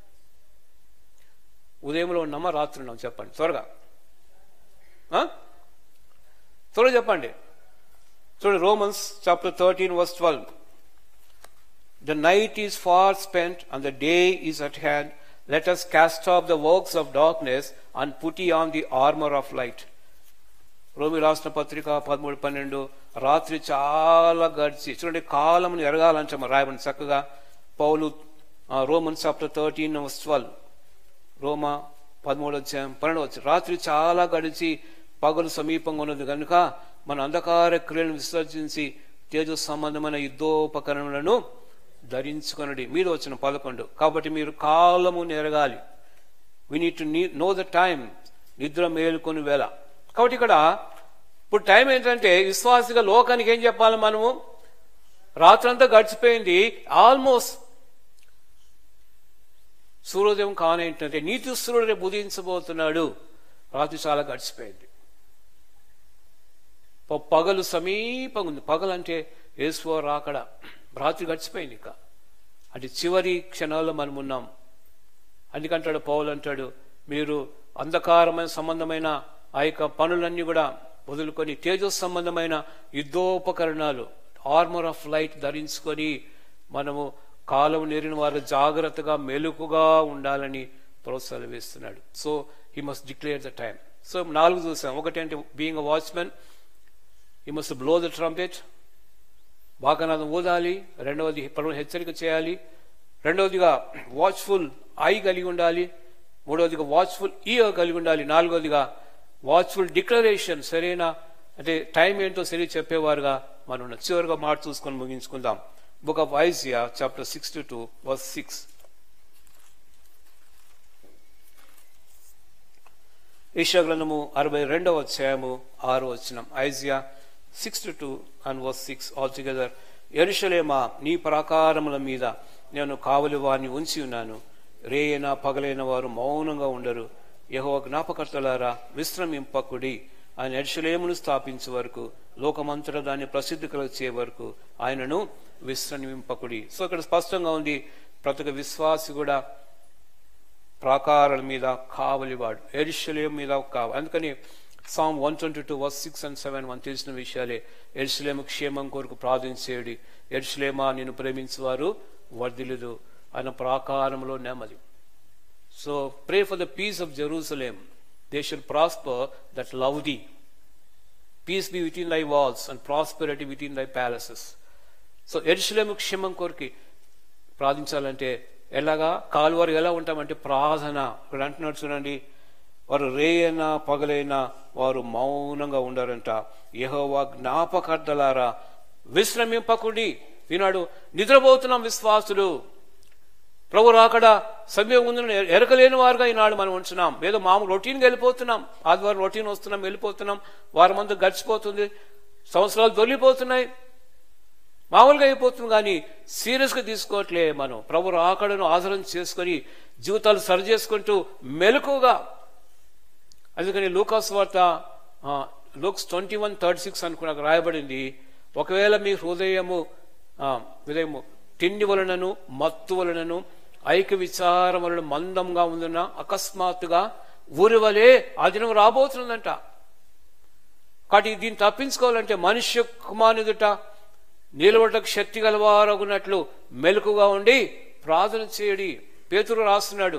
ఉదయంలో ఉన్నామా రాత్రి ఉన్నాం చెప్పండి త్వరగా ఆ? త్వరగా చెప్పండి చూడండి Romans chapter thirteen verse twelve the night is far spent and the day is at hand let us cast off the works of darkness and put on the armour of light రోమి రాసిన పత్రిక పదమూడు పన్నెండు రాత్రి చాలా గడిచి చూడండి కాలంని ఎరగాలంటే మరి రాయమని చక్కగా పౌలు రోమన్ చాప్టర్ థర్టీన్ ట్వెల్వ్ రోమా పదమూడు వచ్చాం పన్నెండు వచ్చాం రాత్రి చాలా గడిచి పగలు సమీపంగా ఉన్నది కనుక మన అంధకార క్రియలను విసర్జించి తేజ సంబంధమైన యుద్ధోపకరణలను ధరించుకొనడి మీద వచ్చిన పదకొండు కాబట్టి మీరు కాలము నెరగాలి we need to know the time నిద్ర మేలుకొని వేళ కాబట్టి ఇక్కడ ఇప్పుడు టైం ఏంటంటే విశ్వాసిగా లోకానికి ఏం చెప్పాలి మనము రాత్రంతా గడిచిపోయింది ఆల్మోస్ట్ సూర్యోదయం కానేంటంటే నీతి సూర్యుడు రేపు ఉదయించబోతున్నాడు రాత్రి చాలా గడిచిపోయింది ప- పగలు సమీపంగా ఉంది పగలు అంటే యేసువ రాకడ రాత్రి గడిచిపోయింది ఇక అంటే చివరి క్షణాల్లో మనం ఉన్నాం అందుకంటాడు పౌలు అంటాడు మీరు అంధకారమైన సంబంధమైన ఆ యొక్క పనులన్నీ కూడా వదులుకొని తేజో సంబంధమైన యుద్ధోపకరణాలు ఆర్మర్ ఆఫ్ లైట్ ధరించుకొని మనము కాలం నేరిన వారు జాగ్రత్తగా మెలుకుగా ఉండాలని ప్రోత్సాహం వేస్తున్నాడు so he must declare the time so నాలుగు చూసాం ఒకటంటే being a watchman he must blow the trumpet బాగానాదం ఊదాలి రెండవది పనులు హెచ్చరిక చేయాలి రెండవదిగా వాచ్ఫుల్ ఐ కలిగి ఉండాలి మూడవదిగా వాచ్ఫుల్ ఇయర్ కలిగి ఉండాలి నాలుగవదిగా వాచ్ఫుల్ డిక్లరేషన్ సరైన అంటే టైం ఏంటో సరి చెప్పేవారుగా మనం ఉన్నాం. చివరిగా మాట చూసుకొని ముగించుకుందాం book of Isaiah chapter sixty two verse six ఈశా గ్రంథము అరవై రెండవ అధ్యాయము ఆరు వచ్చినం Isaiah sixty two and verse six all together ఎరుషలేమా నీ ప్రాకారముల మీద నేను కావలి వారిని ఉంచి ఉన్నాను రేయన పగలైన వారు మౌనంగా ఉండరు యహో జ్ఞాపకర్తలారా విశ్రమింపకుడి ఆయన ఎరుషలేమును స్థాపించే వరకు లోకమంతటా దాన్ని ప్రసిద్ధి కలిచే వరకు ఆయనను విశ్రమింపకుడి సో ఇక్కడ స్పష్టంగా ఉంది ప్రతి ఒక్క విశ్వాసి కూడా ప్రాకారాల మీద కావలివాడు ఎరుషలేం మీద కావాలి అందుకని Psalm one twenty two verse six and seven మనం తెలిసిన విషయాలే ఎరుసలేము క్షేమం కొరకు ప్రార్థించేది ఎరుసలేమా నేను ప్రేమించేవారు వర్ధిల్లుదు ఆయన ప్రాకారంలో నెమ్మది so pray for the peace of Jerusalem they should prosper that love thee peace be within thy walls and prosperity within thy palaces so ఎరుసలేము క్షేమం కొరికి ప్రార్థించాలంటే ఎలాగా కాలువారు ఎలా ఉంటామంటే ప్రార్థన ఇక్కడ అంటున్నాడు చూడండి వారు రేయైనా పగలైనా వారు మౌనంగా ఉండారంట యెహోవా జ్ఞాపకార్థలారా విశ్రమింపకుడి ఈనాడు నిద్రపోతున్నాం విశ్వాసులు ప్రభు రాకడ సమయం ఉందని ఎరకలేని వారుగా ఈనాడు మనం ఉంటున్నాం ఏదో మామూలు రొటీన్గా వెళ్ళిపోతున్నాం ఆదివారం రొటీన్ వస్తున్నాం వెళ్ళిపోతున్నాం వారం అంతా గడిచిపోతుంది సంవత్సరాలు దొరికిపోతున్నాయి మామూలుగా అయిపోతుంది కానీ సీరియస్గా తీసుకోవట్లే మనం ప్రభు రాకడను ఆదరణ చేసుకొని జీవితాలు సరి చేసుకుంటూ మెలకుగా అందుకని లూకాస్ వార్త Luke's twenty one thirty six అనుకున్న రాయబడింది ఒకవేళ మీ హృదయము ఆ, హృదయము తిండి వలనను మత్తు వలనను ఐక్య విచారం వలన మందంగా ఉందన్న అకస్మాత్తుగా ఊరి వలె ఆ దినం రాబోతుందంట కాబట్టి దీన్ని తప్పించుకోవాలంటే మనుష్య కుమారుదుట నిలబడటకు శక్తి గలవారగున్నట్లు మెలకుగా ఉండి ప్రార్థన చేయడి పేతురు రాస్తున్నాడు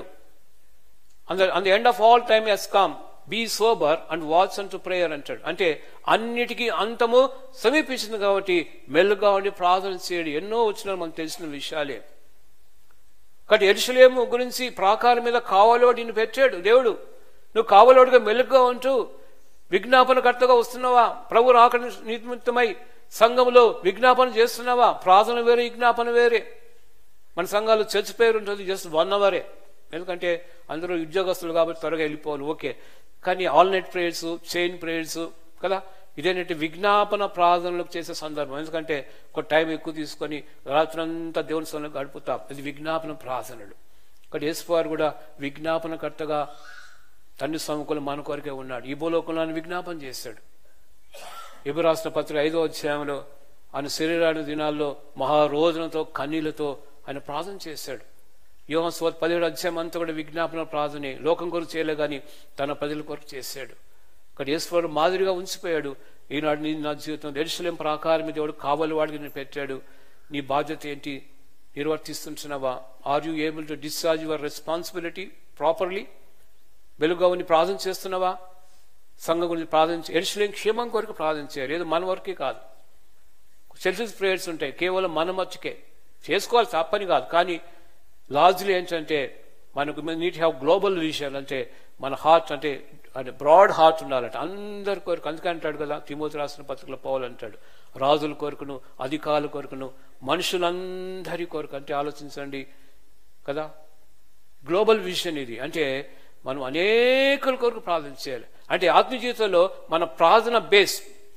అంద అంద end of all time is come be sober and watch and to prayer అంటాడు అంటే అన్నిటికీ అంతము సమీపించింది కాబట్టి మెల్లుగా ఉండి ప్రార్థన చేయడి ఎన్నో వచ్చిన మనకు తెలిసిన విషయాలే కాబట్టి ఎరుసలేము గురించి ప్రాకారం మీద కావాలో నిన్ను పెట్టాడు దేవుడు నువ్వు కావలోడుగా మెలుగ్గా ఉంటూ విజ్ఞాపనకర్తగా వస్తున్నావా ప్రభు రాక నిమిత్తమై సంఘంలో విజ్ఞాపన చేస్తున్నావా ప్రార్థన వేరే విజ్ఞాపన వేరే మన సంఘాలు చర్చ్ పేరు ఉంటుంది జస్ట్ వన్ అవరే ఎందుకంటే అందరూ ఉద్యోగస్తులు కాబట్టి త్వరగా వెళ్ళిపోవాలి ఓకే కానీ all night prayers chain prayers కదా ఇదేంటంటే విజ్ఞాపన ప్రార్థనలకు చేసే సందర్భం ఎందుకంటే ఒక టైం ఎక్కువ తీసుకొని రాత్రంతా దేవుని స్థలంలో గడుపుతాం ఇది విజ్ఞాపన ప్రార్థనలు ఇక్కడ యేసువారు కూడా విజ్ఞాపనకర్తగా తండ్రి సముఖంలో మన కొరకే ఉన్నాడు ఈ భూలోకంలో ఆయన విజ్ఞాపన చేశాడు ఇబు రాసిన పత్రిక ఐదో అధ్యాయంలో ఆయన శరీరాన్ని దినాల్లో మహారోజనతో కన్నీళ్లతో ఆయన ప్రార్థన చేశాడు యోహన్ స్వత్ పదిహేడు అధ్యాయం అంతా కూడా విజ్ఞాపన ప్రార్థనే లోకం కొరకు చేయలే కానీ తన ప్రజల కొరకు చేశాడు ఇక్కడ ఈశ్వరుడు మాదిరిగా ఉంచిపోయాడు ఈనాడు నీ నా జీవితం ఎరుసలేం ప్రాకారం దేవుడు కావలి వాడికి నేను పెట్టాడు నీ బాధ్యత ఏంటి నిర్వర్తిస్తుంటున్నావా are you able to discharge your responsibility properly వెలుగవని ప్రార్థన చేస్తున్నావా సంఘం గురించి ప్రార్థన ఎరుసలేం క్షేమం కొరకు ప్రార్థన చేయాలి ఏదో మన వరకే కాదు సెల్ఫిష్ ప్రేయర్స్ ఉంటాయి కేవలం మన మచ్చుకే చేసుకోవాలి తప్పని కాదు కానీ లార్జ్లీ ఏంటంటే మనకు నీట్ హ్యావ్ గ్లోబల్ విజన్ అంటే మన హార్ట్ అంటే అంటే బ్రాడ్ హార్ట్ ఉండాలంటే అందరి కొరకు అందుకే అంటాడు కదా తిమోతి రాసిన పత్రికలో పోవాలంటాడు రాజుల కొరకును అధికారుల కొరకును మనుషులందరి కొరకు అంటే ఆలోచించండి కదా గ్లోబల్ విజన్ ఇది అంటే మనం అనేకుల కొరకు ప్రార్థన చేయాలి అంటే ఆత్మీయ జీవితంలో మన ప్రార్థన బేస్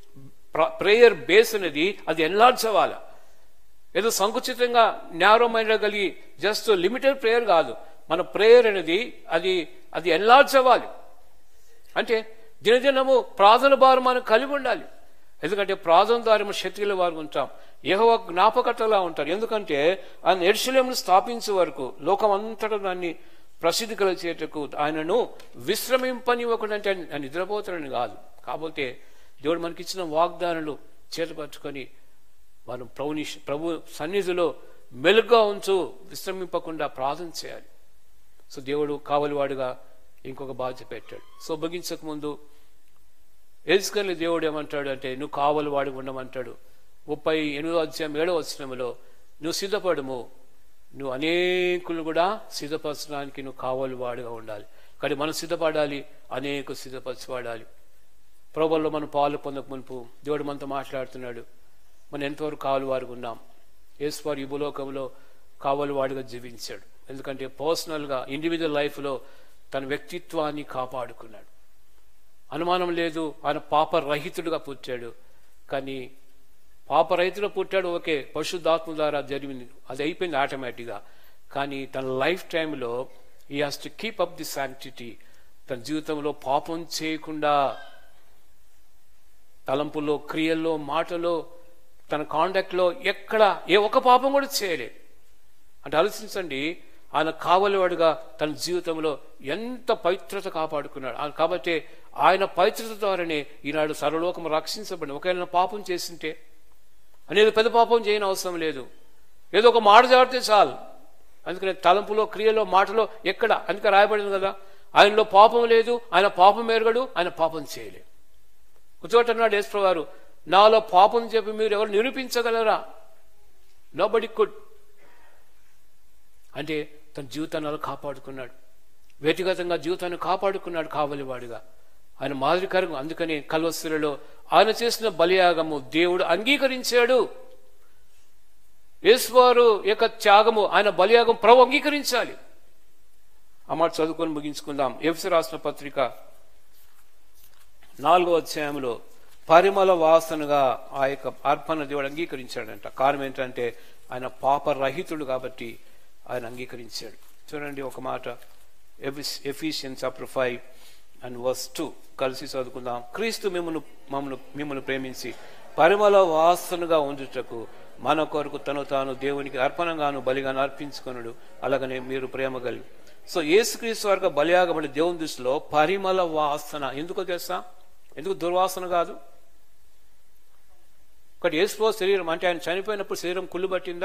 ప్రేయర్ బేస్ అనేది అది ఎన్లార్జ్ అవ్వాలి ఏదో సంకుచితంగా నేరో మైండ్ కలిగి జస్ట్ లిమిటెడ్ ప్రేయర్ కాదు మన ప్రేయర్ అనేది అది అది ఎన్లార్జ్ అవ్వాలి అంటే దినదినము ప్రార్థన భారం మనం కలిగి ఉండాలి ఎందుకంటే ప్రార్థన ద్వారా మనం శక్తిలో వారు ఉంటాం ఏహో జ్ఞాపకతలా ఉంటారు ఎందుకంటే ఆయన ఎర్షలేమును స్థాపించే వరకు లోకం అంతటా దాన్ని ప్రసిద్ధి కలిచేటకు ఆయనను విశ్రమింపనివ్వకుండా అంటే ఆయన నిద్రపోతాడని కాదు కాకపోతే దేవుడు మనకిచ్చిన వాగ్దానాలు చేతపట్టుకొని మనం ప్రభుని ప్రభు సన్నిధిలో మెలుగ్గా ఉంచు విశ్రమింపకుండా ప్రార్థన చేయాలి సో దేవుడు కావలివాడుగా ఇంకొక బాధ్యత పెట్టాడు సో ముగించక ముందు ఎదుసుకెళ్ళి దేవుడు ఏమంటాడు అంటే నువ్వు కావలివాడు ఉండమంటాడు ముప్పై ఎనిమిదో అధ్యాయం ఏడో వచ్చినములో నువ్వు సిద్ధపడము నువ్వు అనేకులు కూడా సిద్ధపరచడానికి నువ్వు కావలివాడుగా ఉండాలి కానీ మనం సిద్ధపడాలి అనేక సిద్ధపరచబడాలి ప్రభుల్లో మనం పాలు పొందక మునుపు దేవుడు మనతో మాట్లాడుతున్నాడు మనం ఎంతవరకు కావలివారుగా ఉన్నాం యేసువారు ఈ భూలోకంలో కావలివాడుగా జీవించాడు ఎందుకంటే పర్సనల్గా ఇండివిజువల్ లైఫ్లో తన వ్యక్తిత్వాన్ని కాపాడుకున్నాడు అనుమానం లేదు ఆయన పాపరహితుడుగా పుట్టాడు కానీ పాపరహితుడు పుట్టాడు ఓకే పశుద్ధాత్మ ద్వారా జరిగింది అది అయిపోయింది ఆటోమేటిక్గా కానీ తన లైఫ్ టైంలో he has to keep up the sanctity తన జీవితంలో పాపం చేయకుండా తలంపులో క్రియల్లో మాటలో తన కాండక్ట్లో ఎక్కడ ఏ ఒక్క పాపం కూడా చేయలేదు అంటే ఆలోచించండి ఆయన కావలివాడుగా తన జీవితంలో ఎంత పవిత్రత కాపాడుకున్నాడు ఆ- కాబట్టి ఆయన పవిత్రత ద్వారానే ఈనాడు సర్వలోకం రక్షించబడి ఒకవేళ పాపం చేసింటే అనేది పెద్ద పాపం చేయని అవసరం లేదు ఏదో ఒక మాట జాడితే చాలు అందుకనే తలంపులో క్రియలో మాటలో ఎక్కడ అందుకే రాయబడింది కదా ఆయనలో పాపం లేదు ఆయన పాపం ఎరగడు ఆయన పాపం చేయలేదు కూర్చోట అన్నాడు యేసు గారు నాలో పాపం చెప్పి మీరు ఎవరు నిరూపించగలరా నో బడి కుడ్ అంటే తన జీవితాన్ని అలా కాపాడుకున్నాడు వ్యక్తిగతంగా జీవితాన్ని కాపాడుకున్నాడు కావలివాడిగా ఆయన మాదిరికరంగా అందుకని కల్వస్తులలో ఆయన చేసిన బలియాగము దేవుడు అంగీకరించాడు యేసువారు యొక్క త్యాగము ఆయన బలియాగం ప్రభు అంగీకరించాలి ఆ మాట చదువుకొని ముగించుకుందాం ఎఫ్సి రాసిన పత్రిక నాలుగో అధ్యాయంలో పరిమళ వాసనగా ఆ యొక్క అర్పణ దేవుడు అంగీకరించాడంట కారణం ఏంటంటే ఆయన పాపరహితుడు కాబట్టి ఆయన అంగీకరించాడు చూడండి ఒక మాట Ephesians chapter five and verse two కలిసి చదువుకుందాం క్రీస్తు మిమ్మల్ని మమ్మల్ని మిమ్మల్ని ప్రేమించి పరిమళ వాసనగా ఉండుటకు మన కొరకు తను తాను దేవునికి అర్పణగాను బలిగాను అర్పించుకొనుడు అలాగనే మీరు ప్రేమ కలిగి సో యేసుక్రీస్తు వరకు బలియాగబడి దేవుని దృష్టిలో పరిమళ వాసన ఎందుకో తెలుసా ఎందుకు దుర్వాసన కాదు ఒకటి యేసులో శరీరం అంటే ఆయన చనిపోయినప్పుడు శరీరం కుళ్ళు పట్టిందా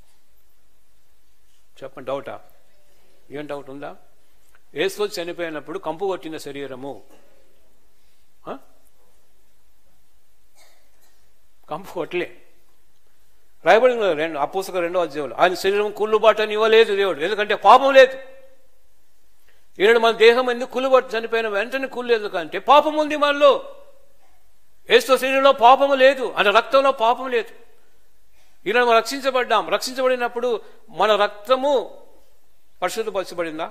చెప్పండి డౌటా ఏం డౌట్ ఉందా యేసులో చనిపోయినప్పుడు కంపు కొట్టిన శరీరము ఆ? కంపు కొట్టలే రాయబడింది కదా రెండు అప్పుసక రెండో అధ్యాయంలో ఆయన శరీరం కుళ్ళుబాటని ఇవ్వలేదు దేవుడు ఎందుకంటే పాపం లేదు ఈనాడు మన దేహం ఎందుకు కులుబట్టి చనిపోయిన వెంటనే కుళ్ళు ఎందుకంటే పాపం ఉంది మనలో ఏస్తు శరీరంలో పాపము లేదు అంటే రక్తంలో పాపం లేదు ఈనాడు మనం రక్షించబడ్డాం రక్షించబడినప్పుడు మన రక్తము పరిశుద్ధపరచబడిందా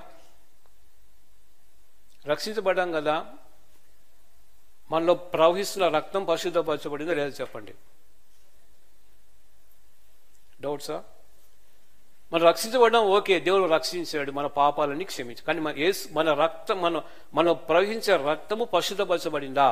రక్షించబడ్డాం కదా మనలో ప్రవహిస్తున్న రక్తం పరిశుద్ధపరచబడిందా లేదా చెప్పండి డౌట్సా మనం రక్షించబడడం ఓకే దేవుడు రక్షించాడు మన పాపాలని క్షమించు కానీ మన యేసు మన రక్తం మన మనం ప్రవహించే రక్తము పరిశుద్ధపరచబడిందా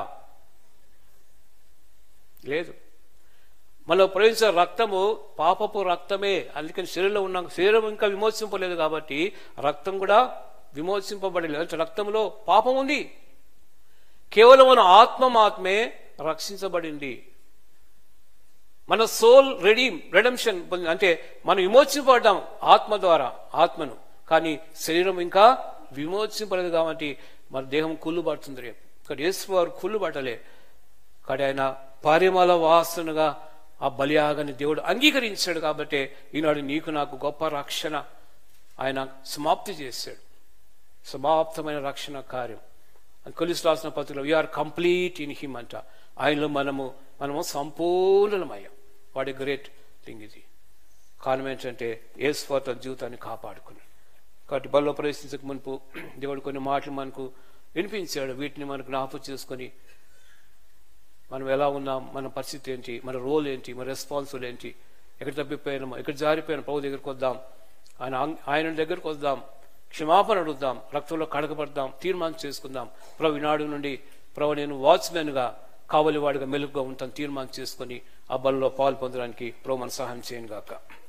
లేదు మనలో ప్రవహించే రక్తము పాపపు రక్తమే అందుకని శరీరంలో ఉన్న శరీరం ఇంకా విమోచింపలేదు కాబట్టి రక్తం కూడా విమోచింపబడలేదు అంటే రక్తంలో పాపం ఉంది కేవలం మన ఆత్మ మాత్రమే రక్షించబడింది మన సోల్ రెడీమ్ రెడమ్షన్ అంటే మనం విమోచింపబడ్డాం ఆత్మ ద్వారా ఆత్మను కానీ శరీరం ఇంకా విమోచింపలేదు కాబట్టి మన దేహం కుళ్ళు పడుతుంది రేపు ఇక్కడ యేసు వారు కుళ్ళు పట్టలే కానీ ఆయన పరిమళ వాసనగా ఆ బలియాగని దేవుడు అంగీకరించాడు కాబట్టి ఈనాడు నీకు నాకు గొప్ప రక్షణ ఆయన సమాప్తి చేశాడు సమాప్తమైన రక్షణ కార్యం కొలిసి రాసిన పత్రికలో వీఆర్ కంప్లీట్ ఇన్ హిమ్ అంట ఆయనలో మనము మనము సంపూర్ణమయ్యాం వాట్ ఎ గ్రేట్ థింగ్ ఇది కారణం ఏంటంటే ఏ స్వార్థ జీవితాన్ని కాపాడుకున్నాడు కాబట్టి బల్లో ప్రవేశించక మునుపు దేవుడు కొన్ని మాటలు మనకు వినిపించాడు వీటిని మనకు జ్ఞాపకం చేసుకొని మనం ఎలా ఉన్నాం మన పరిస్థితి ఏంటి మన రోల్ ఏంటి మన రెస్పాన్సిబుల్ ఏంటి ఎక్కడ తప్పిపోయినామో ఎక్కడ జారిపోయినా ప్రభు దగ్గరికి వద్దాం ఆయన ఆయన దగ్గరికి వద్దాం క్షమాపణ అడుగుదాం రక్తంలో కడగబడదాం తీర్మానం చేసుకుందాం ప్రభు ఈనాడు నుండి ప్రభు నేను వాచ్మెన్గా కావలివాడిగా మెలుగుగా ఉంటాను తీర్మానం చేసుకొని ఆ బలలో పాలు పొందడానికి ప్రభు మన సహాయం చేయను గాక